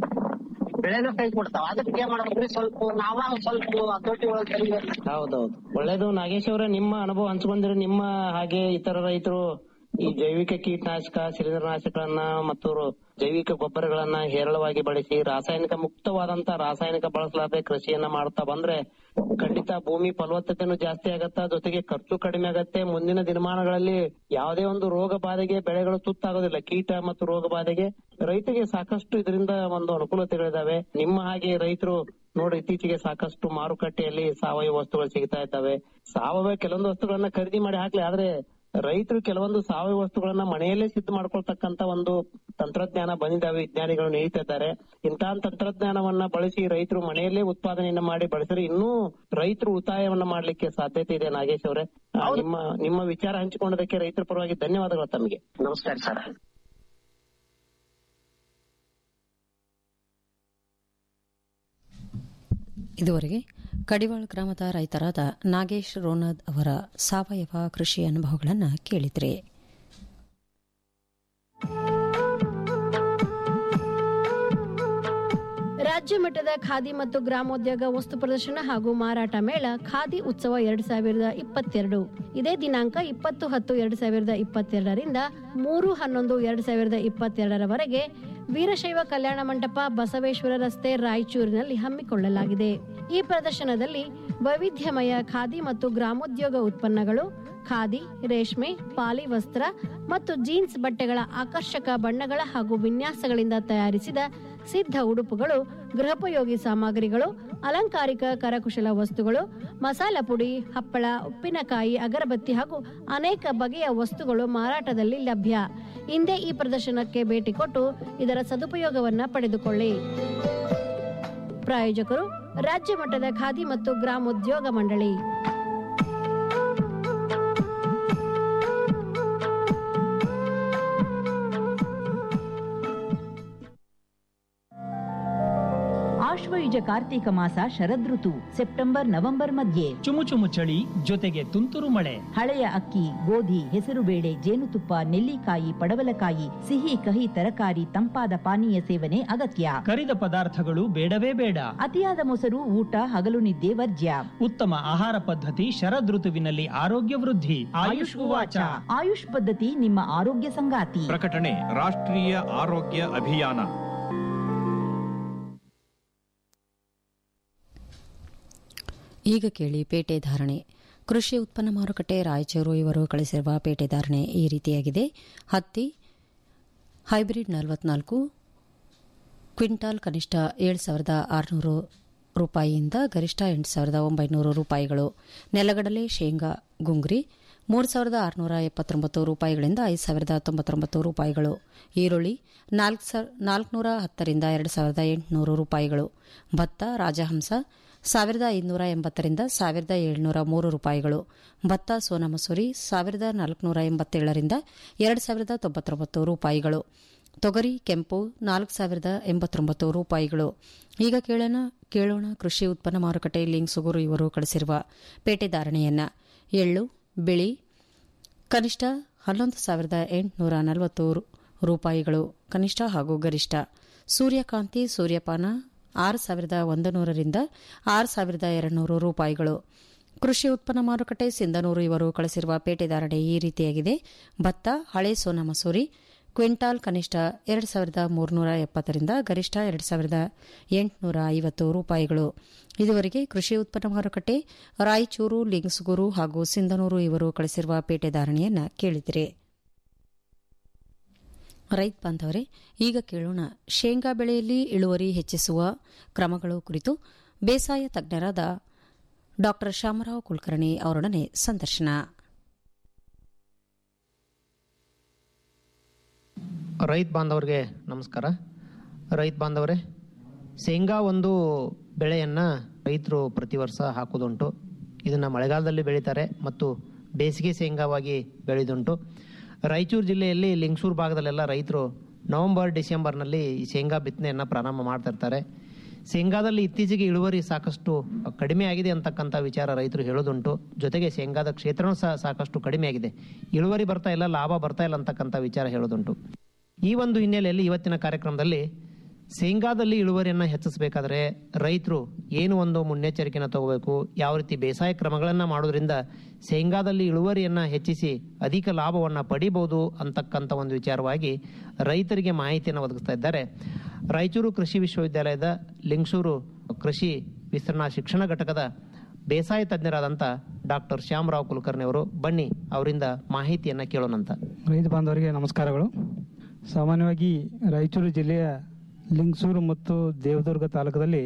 ಬೆಳೆನೂ ಕೈ ಕೊಡ್ತಾವ ಅದಕ್ಕೆ ಏನ್ ಮಾಡ್ಬೇಕ್ರಿ ಸ್ವಲ್ಪ ನಾವ ಸ್ವಲ್ಪ ಹತೋಟಿ ಒಳಗ್ ಕಲಿಬೇಕು ಹೌದೌದು ಒಳ್ಳೇದು ನಾಗೇಶ್ ಅವರೇ ನಿಮ್ಮ ಅನುಭವ ಹಂಚ್ಕೊಂಡ್ರೆ ನಿಮ್ಮ ಹಾಗೆ ಇತರ ರೈತರು ಈ ಜೈವಿಕ ಕೀಟನಾಶಕ ಶಿಲೀಂಧ್ರನಾಶಕಗಳನ್ನ ಮತ್ತು ಜೈವಿಕ ಗೊಬ್ಬರಗಳನ್ನ ಹೇರಳವಾಗಿ ಬಳಸಿ ರಾಸಾಯನಿಕ ಮುಕ್ತವಾದಂತ ರಾಸಾಯನಿಕ ಬಳಸಲಾದೆ ಕೃಷಿಯನ್ನ ಮಾಡ್ತಾ ಬಂದ್ರೆ ಖಂಡಿತ ಭೂಮಿ ಫಲವತ್ತತೆನೂ ಜಾಸ್ತಿ ಆಗತ್ತ ಜೊತೆಗೆ ಖರ್ಚು ಕಡಿಮೆ ಆಗತ್ತೆ ಮುಂದಿನ ದಿನಮಾನಗಳಲ್ಲಿ ಯಾವುದೇ ಒಂದು ರೋಗ ಬಾಧೆಗೆ ಬೆಳೆಗಳು ತುತ್ತಾಗೋದಿಲ್ಲ ಕೀಟ ಮತ್ತು ರೋಗ ಬಾಧೆಗೆ ರೈತರಿಗೆ ಸಾಕಷ್ಟು ಇದರಿಂದ ಒಂದು ಅನುಕೂಲತೆಗಳಿದಾವೆ ನಿಮ್ಮ ಹಾಗೆ ರೈತರು ನೋಡಿ ಇತ್ತೀಚೆಗೆ ಸಾಕಷ್ಟು ಮಾರುಕಟ್ಟೆಯಲ್ಲಿ ಸಾವಯವ ವಸ್ತುಗಳು ಸಿಗ್ತಾ ಇದ್ದಾವೆ ಸಾವಯವ ಕೆಲವೊಂದು ವಸ್ತುಗಳನ್ನ ಖರೀದಿ ಮಾಡಿ ಹಾಕ್ಲಿ ಆದ್ರೆ ರೈತರು ಕೆಲವೊಂದು ಸಾವಯವ ವಸ್ತುಗಳನ್ನ ಮನೆಯಲ್ಲೇ ಸಿದ್ಧ ಮಾಡ್ಕೊಳ್ತಕ್ಕಂತ ಒಂದು ತಂತ್ರಜ್ಞಾನ ಬಂದಿದ್ದಾವೆ ವಿಜ್ಞಾನಿಗಳು ನೀಡ್ತಾ ಇದ್ದಾರೆ ಇಂತಹ ತಂತ್ರಜ್ಞಾನವನ್ನ ಬಳಸಿ ರೈತರು ಮನೆಯಲ್ಲೇ ಉತ್ಪಾದನೆಯನ್ನ ಮಾಡಿ ಬಳಸಿದ್ರೆ ಇನ್ನೂ ರೈತರು ಉಳಿತಾಯವನ್ನ ಮಾಡ್ಲಿಕ್ಕೆ ಸಾಧ್ಯತೆ ಇದೆ ನಾಗೇಶ್ ಅವರೇ ಆ, ನಿಮ್ಮ ನಿಮ್ಮ ವಿಚಾರ ಹಂಚಿಕೊಂಡದಕ್ಕೆ ರೈತರ ಪರವಾಗಿ ಧನ್ಯವಾದಗಳು ತಮಗೆ ನಮಸ್ಕಾರ ಸರ್ ಇದುವರೆಗೆ ಕಡಿವಾಳ ಗ್ರಾಮದ ರೈತರಾದ ನಾಗೇಶ್ ರೋನದ್ ಅವರ ಸಾವಯವ ಕೃಷಿ ಅನುಭವಗಳನ್ನು ಕೇಳಿದ್ರಿ ರಾಜ್ಯ ಮಟ್ಟದ ಖಾದಿ ಮತ್ತು ಗ್ರಾಮೋದ್ಯೋಗ ವಸ್ತು ಪ್ರದರ್ಶನ ಹಾಗೂ ಮಾರಾಟ ಮೇಳ ಖಾದಿ ಉತ್ಸವ ಎರಡ್ ಸಾವಿರದ ಇಪ್ಪತ್ತೆರಡು ಇದೇ ದಿನಾಂಕ ಇಪ್ಪತ್ತು ಹತ್ತು ಎರಡ್ ಸಾವಿರದ ಇಪ್ಪತ್ತೆರಡರಿಂದ ಮೂರು ಹನ್ನೊಂದು ಎರಡ್ ಸಾವಿರದ ಇಪ್ಪತ್ತೆರಡರವರೆಗೆ ವೀರಶೈವ ಕಲ್ಯಾಣ ಮಂಟಪ ಬಸವೇಶ್ವರ ರಸ್ತೆ ರಾಯಚೂರಿನಲ್ಲಿ ಹಮ್ಮಿಕೊಳ್ಳಲಾಗಿದೆ ಈ ಪ್ರದರ್ಶನದಲ್ಲಿ ವೈವಿಧ್ಯಮಯ ಖಾದಿ ಮತ್ತು ಗ್ರಾಮೋದ್ಯೋಗ ಉತ್ಪನ್ನಗಳು ಖಾದಿ ರೇಷ್ಮೆ ಪಾಲಿ ವಸ್ತ್ರ ಮತ್ತು ಜೀನ್ಸ್ ಬಟ್ಟೆಗಳ ಆಕರ್ಷಕ ಬಣ್ಣಗಳ ಹಾಗೂ ವಿನ್ಯಾಸಗಳಿಂದ ತಯಾರಿಸಿದ ಸಿದ್ಧ ಉಡುಪುಗಳು ಗೃಹೋಪಯೋಗಿ ಸಾಮಗ್ರಿಗಳು ಅಲಂಕಾರಿಕ ಕರಕುಶಲ ವಸ್ತುಗಳು ಮಸಾಲ ಪುಡಿ ಹಪ್ಪಳ ಉಪ್ಪಿನಕಾಯಿ ಅಗರಬತ್ತಿ ಹಾಗೂ ಅನೇಕ ಬಗೆಯ ವಸ್ತುಗಳು ಮಾರಾಟದಲ್ಲಿ ಲಭ್ಯ ಹಿಂದೆ ಈ ಪ್ರದರ್ಶನಕ್ಕೆ ಭೇಟಿ ಕೊಟ್ಟು ಇದರ ಸದುಪಯೋಗವನ್ನ ಪಡೆದುಕೊಳ್ಳಿ ಪ್ರಾಯೋಜಕರು ರಾಜ್ಯ ಮಟ್ಟದ ಖಾದಿ ಮತ್ತು ಗ್ರಾಮೋದ್ಯೋಗ ಮಂಡಳಿ ಆಶ್ವಯುಜ ಕಾರ್ತೀಕ ಮಾಸ ಶರದೃತು ಸೆಪ್ಟೆಂಬರ್ ನವೆಂಬರ್ ಮಧ್ಯೆ ಚುಮು ಚುಮು ಚಳಿ ಜೊತೆಗೆ ತುಂತುರು ಮಳೆ ಹಳೆಯ ಅಕ್ಕಿ ಗೋಧಿ ಹೆಸರುಬೇಳೆ ಜೇನುತುಪ್ಪ ನೆಲ್ಲಿಕಾಯಿ ಪಡವಲಕಾಯಿ ಸಿಹಿ ಕಹಿ ತರಕಾರಿ ತಂಪಾದ ಪಾನೀಯ ಸೇವನೆ ಅಗತ್ಯ ಕರಿದ ಪದಾರ್ಥಗಳು ಬೇಡವೇ ಬೇಡ ಅತಿಯಾದ ಮೊಸರು ಊಟ ಹಗಲು ನಿದ್ದೆ ವರ್ಜ್ಯ ಉತ್ತಮ ಆಹಾರ ಪದ್ಧತಿ ಶರದೃತುವಿನಲ್ಲಿ ಆರೋಗ್ಯ ವೃದ್ಧಿ ಆಯುಷ್ ಉವಾಚ ಆಯುಷ್ ಪದ್ಧತಿ ನಿಮ್ಮ ಆರೋಗ್ಯ ಸಂಗಾತಿ ಪ್ರಕಟಣೆ ರಾಷ್ಟ್ರೀಯ ಆರೋಗ್ಯ ಅಭಿಯಾನ ಈಗ ಕೇಳಿ ಪೇಟೆ ಧಾರಣೆ ಕೃಷಿ ಉತ್ಪನ್ನ ಮಾರುಕಟ್ಟೆ ರಾಯಚೂರು ಇವರು ಕಳಿಸಿರುವ ಪೇಟೆ ಧಾರಣೆ ಈ ರೀತಿಯಾಗಿದೆ ಹತ್ತಿ ಹೈಬ್ರಿಡ್ ನಲವತ್ನಾಲ್ಕು ಕ್ವಿಂಟಾಲ್ ಕನಿಷ್ಠ ಏಳು ಸಾವಿರದ ಆರುನೂರು ರೂಪಾಯಿಯಿಂದ ಗರಿಷ್ಠ ಎಂಟು ಸಾವಿರದ ಒಂಬೈನೂರು ರೂಪಾಯಿಗಳು ನೆಲಗಡಲೆ ಶೇಂಗಾ ಗುಂಗ್ರಿ ಮೂರು ಸಾವಿರದ ಆರುನೂರ ಎಪ್ಪತ್ತೊಂಬತ್ತು ರೂಪಾಯಿಗಳಿಂದ ಐದು ಸಾವಿರದ ತೊಂಬತ್ತೊಂಬತ್ತು ರೂಪಾಯಿಗಳು ಈರುಳ್ಳಿ ನಾಲ್ಕು ನಾಲ್ಕುನೂರ ಹತ್ತರಿಂದ ಎರಡು ಸಾವಿರದ ಎಂಟುನೂರು ರೂಪಾಯಿಗಳು ಭತ್ತ ರಾಜಹಂಸ ಸಾವಿರದ ಐದುನೂರ ಎಂಬತ್ತರಿಂದ ಸಾವಿರದ ಏಳುನೂರ ಮೂರು ರೂಪಾಯಿಗಳು ಭತ್ತ ಸೋನಾ ಮಸೂರಿ ಸಾವಿರದ ನಾಲ್ಕುನೂರ ಎಂಬತ್ತೇಳರಿಂದ ಎರಡು ಸಾವಿರದ ತೊಂಬತ್ತೊಂಬತ್ತು ರೂಪಾಯಿಗಳು ತೊಗರಿ ಕೆಂಪು ನಾಲ್ಕು ಸಾವಿರದ ಎಂಬತ್ತೊಂಬತ್ತು ರೂಪಾಯಿಗಳು ಈಗ ಕೇಳೋಣ ಕೇಳೋಣ ಕೃಷಿ ಉತ್ಪನ್ನ ಮಾರುಕಟ್ಟೆ ಲಿಂಕ್ ಸುಗೂರು ಇವರು ಕಳಿಸಿರುವ ಪೇಟೆ ಧಾರಣೆಯನ್ನ ಎಳ್ಳು ಬಿಳಿ ಕನಿಷ್ಠ ಹನ್ನೊಂದು ಸಾವಿರದ ಎಂಟುನೂರ ನಲವತ್ತು ರೂಪಾಯಿಗಳು ಕನಿಷ್ಠ ಹಾಗೂ ಗರಿಷ್ಠ ಸೂರ್ಯಕಾಂತಿ ಸೂರ್ಯಪಾನ ಆರು ಸಾವಿರದ ಒಂದು ನೂರರಿಂದ ಆರು ಸಾವಿರದ ಎರಡುನೂರು ರೂಪಾಯಿಗಳು ಕೃಷಿ ಉತ್ಪನ್ನ ಮಾರುಕಟ್ಟೆ ಸಿಂಧನೂರು ಇವರು ಕಳಿಸಿರುವ ಪೇಟೆ ಧಾರಣೆ ಈ ರೀತಿಯಾಗಿದೆ ಭತ್ತ ಹಳೆ ಸೋನಾ ಮಸೂರಿ ಕ್ವಿಂಟಾಲ್ ಕನಿಷ್ಠ ಎರಡು ಸಾವಿರದ ಮೂರುನೂರ ಎಪ್ಪತ್ತರಿಂದ ಗರಿಷ್ಠ ಎರಡು ಸಾವಿರದ ಎಂಟುನೂರ ಐವತ್ತು ರೂಪಾಯಿಗಳು ಇದುವರೆಗೆ ಕೃಷಿ ಉತ್ಪನ್ನ ಮಾರುಕಟ್ಟೆ ರಾಯಚೂರು ಲಿಂಗ್ಸುಗೂರು ಹಾಗೂ ಸಿಂಧನೂರು ಇವರು ಕಳಿಸಿರುವ ಪೇಟೆ ಧಾರಣೆಯನ್ನ ಕೇಳಿದಿರಿ ರೈತ ಬಾಂಧವರೇ ಈಗ ಕೇಳೋಣ ಶೇಂಗಾ ಬೆಳೆಯಲ್ಲಿ ಇಳುವರಿ ಹೆಚ್ಚಿಸುವ ಕ್ರಮಗಳು ಕುರಿತು ಬೇಸಾಯ ತಜ್ಞರಾದ ಡಾ ಶ್ಯಾಮರಾವ್ ಕುಲಕರ್ಣಿ ಅವರೊಡನೆ ಸಂದರ್ಶನ ರೈತ ಬಾಂಧವರಿಗೆ ನಮಸ್ಕಾರ ರೈತ ಬಾಂಧವರೇ ಶೇಂಗಾ ಒಂದು ಬೆಳೆಯನ್ನು ರೈತರು ಪ್ರತಿ ವರ್ಷ ಹಾಕೋದುಂಟು ಇದನ್ನು ಮಳೆಗಾಲದಲ್ಲಿ ಬೆಳೀತಾರೆ ಮತ್ತು ಬೇಸಿಗೆ ಶೇಂಗಾವಾಗಿ ಬೆಳೆದುಂಟು ರಾಯಚೂರು ಜಿಲ್ಲೆಯಲ್ಲಿ ಲಿಂಗಸೂರು ಭಾಗದಲ್ಲೆಲ್ಲ ರೈತರು ನವೆಂಬರ್ ಡಿಸೆಂಬರ್ನಲ್ಲಿ ಈ ಶೇಂಗಾ ಬಿತ್ತನೆಯನ್ನು ಪ್ರಾರಂಭ ಮಾಡ್ತಾ ಇರ್ತಾರೆ ಶೇಂಗಾದಲ್ಲಿ ಇತ್ತೀಚೆಗೆ ಇಳುವರಿ ಸಾಕಷ್ಟು ಕಡಿಮೆ ಆಗಿದೆ ಅಂತಕ್ಕಂಥ ವಿಚಾರ ರೈತರು ಹೇಳೋದುಂಟು ಜೊತೆಗೆ ಶೇಂಗಾದ ಕ್ಷೇತ್ರನೂ ಸಹ ಸಾಕಷ್ಟು ಕಡಿಮೆ ಆಗಿದೆ ಇಳುವರಿ ಬರ್ತಾ ಇಲ್ಲ ಲಾಭ ಬರ್ತಾ ಇಲ್ಲ ಅಂತಕ್ಕಂಥ ವಿಚಾರ ಹೇಳೋದುಂಟು ಈ ಒಂದು ಹಿನ್ನೆಲೆಯಲ್ಲಿ ಇವತ್ತಿನ ಕಾರ್ಯಕ್ರಮದಲ್ಲಿ ಶೇಂಗಾದಲ್ಲಿ ಇಳುವರಿಯನ್ನು ಹೆಚ್ಚಿಸಬೇಕಾದ್ರೆ ರೈತರು ಏನು ಒಂದು ಮುನ್ನೆಚ್ಚರಿಕೆಯನ್ನು ತಗೋಬೇಕು ಯಾವ ರೀತಿ ಬೇಸಾಯ ಕ್ರಮಗಳನ್ನು ಮಾಡೋದ್ರಿಂದ ಶೇಂಗಾದಲ್ಲಿ ಇಳುವರಿಯನ್ನು ಹೆಚ್ಚಿಸಿ ಅಧಿಕ ಲಾಭವನ್ನು ಪಡಿಬಹುದು ಅಂತಕ್ಕಂಥ ಒಂದು ವಿಚಾರವಾಗಿ ರೈತರಿಗೆ ಮಾಹಿತಿಯನ್ನು ಒದಗಿಸ್ತಾ ಇದ್ದಾರೆ ರಾಯಚೂರು ಕೃಷಿ ವಿಶ್ವವಿದ್ಯಾಲಯದ ಲಿಂಗಸೂರು ಕೃಷಿ ವಿಸ್ತರಣಾ ಶಿಕ್ಷಣ ಘಟಕದ ಬೇಸಾಯ ತಜ್ಞರಾದಂಥ ಡಾಕ್ಟರ್ ಶ್ಯಾಮರಾವ್ ಕುಲಕರ್ಣಿ ಅವರು ಬನ್ನಿ ಅವರಿಂದ ಮಾಹಿತಿಯನ್ನು ಕೇಳೋಣಂತ ರೈತ ಬಾಂಧವರಿಗೆ ನಮಸ್ಕಾರಗಳು ಸಾಮಾನ್ಯವಾಗಿ ರಾಯಚೂರು ಜಿಲ್ಲೆಯ ಲಿಂಗಸೂರು ಮತ್ತು ದೇವದುರ್ಗ ತಾಲೂಕದಲ್ಲಿ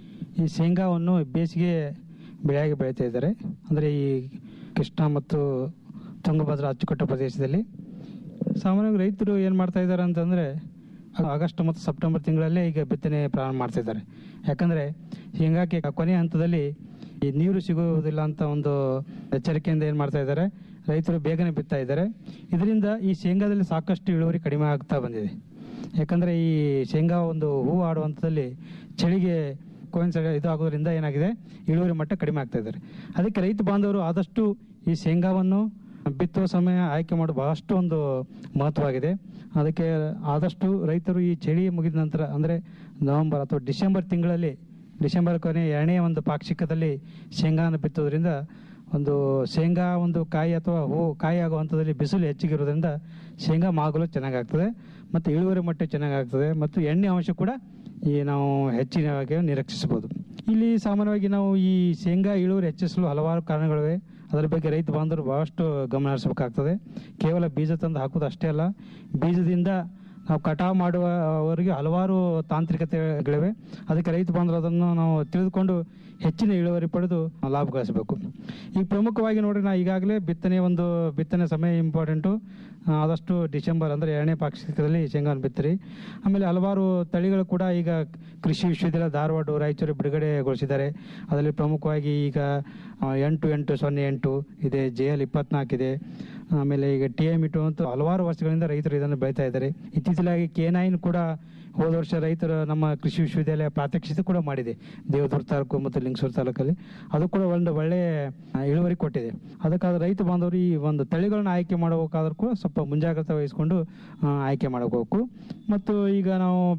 ಈ ಶೇಂಗಾವನ್ನು ಬೇಸಿಗೆ ಬೆಳೆಯಾಗಿ ಬೆಳೀತಾ ಇದ್ದಾರೆ ಅಂದರೆ ಈ ಕೃಷ್ಣ ಮತ್ತು ತುಂಗಭದ್ರಾ ಅಚ್ಚುಕಟ್ಟು ಪ್ರದೇಶದಲ್ಲಿ ಸಾಮಾನ್ಯವಾಗಿ ರೈತರು ಏನು ಮಾಡ್ತಾ ಇದ್ದಾರೆ ಅಂತಂದರೆ ಆಗಸ್ಟ್ ಮತ್ತು ಸೆಪ್ಟೆಂಬರ್ ತಿಂಗಳಲ್ಲೇ ಈಗ ಬಿತ್ತನೆ ಪ್ರಾರಂಭ ಮಾಡ್ತಾ ಇದ್ದಾರೆ ಯಾಕಂದರೆ ಶೇಂಗಾಕ್ಕೆ ಕೊನೆಯ ಹಂತದಲ್ಲಿ ಈ ನೀರು ಸಿಗುವುದಿಲ್ಲ ಅಂತ ಒಂದು ಎಚ್ಚರಿಕೆಯಿಂದ ಏನು ಮಾಡ್ತಾ ಇದ್ದಾರೆ ರೈತರು ಬೇಗನೆ ಬಿತ್ತಾ ಇದ್ದಾರೆ ಇದರಿಂದ ಈ ಶೇಂಗಾದಲ್ಲಿ ಸಾಕಷ್ಟು ಇಳುವರಿ ಕಡಿಮೆ ಆಗ್ತಾ ಬಂದಿದೆ ಯಾಕಂದರೆ ಈ ಶೇಂಗಾ ಒಂದು ಹೂ ಆಡುವ ಹಂತದಲ್ಲಿ ಚಳಿಗೆ ಕೋಯಿನ್ಸೈಡ್ ಇದು ಆಗೋದ್ರಿಂದ ಏನಾಗಿದೆ ಇಳುವರಿ ಮಟ್ಟ ಕಡಿಮೆ ಆಗ್ತಾ ಇದ್ದಾರೆ ಅದಕ್ಕೆ ರೈತ ಬಾಂಧವರು ಆದಷ್ಟು ಈ ಶೇಂಗಾವನ್ನು ಬಿತ್ತುವ ಸಮಯ ಆಯ್ಕೆ ಮಾಡೋದು ಬಹಳಷ್ಟು ಒಂದು ಮಹತ್ವವಾಗಿದೆ ಅದಕ್ಕೆ ಆದಷ್ಟು ರೈತರು ಈ ಚಳಿ ಮುಗಿದ ನಂತರ ಅಂದರೆ ನವೆಂಬರ್ ಅಥವಾ ಡಿಸೆಂಬರ್ ತಿಂಗಳಲ್ಲಿ ಡಿಸೆಂಬರ್ ಕೊನೆ ಎರಡನೇ ಒಂದು ಪಾಕ್ಷಿಕದಲ್ಲಿ ಶೇಂಗಾನ ಬಿತ್ತೋದ್ರಿಂದ ಒಂದು ಶೇಂಗಾ ಒಂದು ಕಾಯಿ ಅಥವಾ ಹೂ ಕಾಯಿ ಆಗೋ ಹಂತದಲ್ಲಿ ಬಿಸಿಲು ಹೆಚ್ಚಿಗಿರೋದ್ರಿಂದ ಶೇಂಗಾ ಮಾಗಲು ಚೆನ್ನಾಗಾಗ್ತದೆ ಮತ್ತು ಇಳುವರಿ ಮಟ್ಟ ಚೆನ್ನಾಗಾಗ್ತದೆ ಮತ್ತು ಎಣ್ಣೆ ಅಂಶ ಕೂಡ ಈ ನಾವು ಹೆಚ್ಚಿನವಾಗಿ ನಿರೀಕ್ಷಿಸಬಹುದು ಇಲ್ಲಿ ಸಾಮಾನ್ಯವಾಗಿ ನಾವು ಈ ಶೇಂಗಾ ಇಳುವರಿ ಹೆಚ್ಚಿಸಲು ಹಲವಾರು ಕಾರಣಗಳಿವೆ ಅದರ ಬಗ್ಗೆ ರೈತ ಬಾಂಧವರು ಬಹಳಷ್ಟು ಗಮನ ಹರಿಸಬೇಕಾಗ್ತದೆ ಕೇವಲ ಬೀಜ ತಂದು ಹಾಕೋದು ಅಷ್ಟೇ ಅಲ್ಲ ಬೀಜದಿಂದ ನಾವು ಕಟಾವು ಮಾಡುವವರೆಗೆ ಹಲವಾರು ತಾಂತ್ರಿಕತೆಗಳಿವೆ ಅದಕ್ಕೆ ರೈತ ಬಾಂಧವರು ಅದನ್ನು ನಾವು ತಿಳಿದುಕೊಂಡು ಹೆಚ್ಚಿನ ಇಳುವರಿ ಪಡೆದು ಲಾಭ ಗಳಿಸಬೇಕು ಈಗ ಪ್ರಮುಖವಾಗಿ ನೋಡ್ರಿ ನಾ ಈಗಾಗಲೇ ಬಿತ್ತನೆ ಒಂದು ಬಿತ್ತನೆ ಸಮಯ ಇಂಪಾರ್ಟೆಂಟು ಆದಷ್ಟು ಡಿಸೆಂಬರ್ ಅಂದರೆ ಎರಡನೇ ಪಾಕ್ಷಿಕದಲ್ಲಿ ಶೇಂಗಾನ ಬಿತ್ತರಿ ಆಮೇಲೆ ಹಲವಾರು ತಳಿಗಳು ಕೂಡ ಈಗ ಕೃಷಿ ವಿಶ್ವವಿದ್ಯಾಲಯ ಧಾರವಾಡ ರಾಯಚೂರು ಬಿಡುಗಡೆಗೊಳಿಸಿದ್ದಾರೆ ಅದರಲ್ಲಿ ಪ್ರಮುಖವಾಗಿ ಈಗ ಆ, ಎಂಟು ಎಂಟು ಸೊನ್ನೆ ಎಂಟು ಇದೆ ಜೆ ಎಲ್ ಇಪ್ಪತ್ನಾಲ್ಕು ಇದೆ ಆಮೇಲೆ ಈಗ ಟಿ ಎಮ್ ಇಟು ಅಂತ ಹಲವಾರು ವರ್ಷಗಳಿಂದ ರೈತರು ಇದನ್ನು ಬೆಳೀತಾ ಇದ್ದಾರೆ ಇತ್ತೀಚಲಾಗಿ ಕೆ ನೈನ್ ಕೂಡ ಹೋದ ವರ್ಷ ರೈತರು ನಮ್ಮ ಕೃಷಿ ವಿಶ್ವವಿದ್ಯಾಲಯ ಪ್ರಾತ್ಯಕ್ಷಿತೆ ಕೂಡ ಮಾಡಿದೆ ದೇವದುರ್ಗ ತಾಲೂಕು ಮತ್ತು ಲಿಂಗಸೂರು ತಾಲೂಕಲ್ಲಿ ಅದು ಕೂಡ ಒಂದು ಒಳ್ಳೆ ಆ, ಇಳುವರಿ ಕೊಟ್ಟಿದೆ ಅದಕ್ಕಾದ ರೈತ ಬಾಂಧವರು ಈ ಒಂದು ತಳಿಗಳನ್ನ ಆಯ್ಕೆ ಮಾಡಬೇಕಾದ್ರೂ ಕೂಡ ಸ್ವಲ್ಪ ಮುಂಜಾಗ್ರತೆ ವಹಿಸ್ಕೊಂಡು ಆ, ಆಯ್ಕೆ ಮಾಡಬೇಕು ಮತ್ತು ಈಗ ನಾವು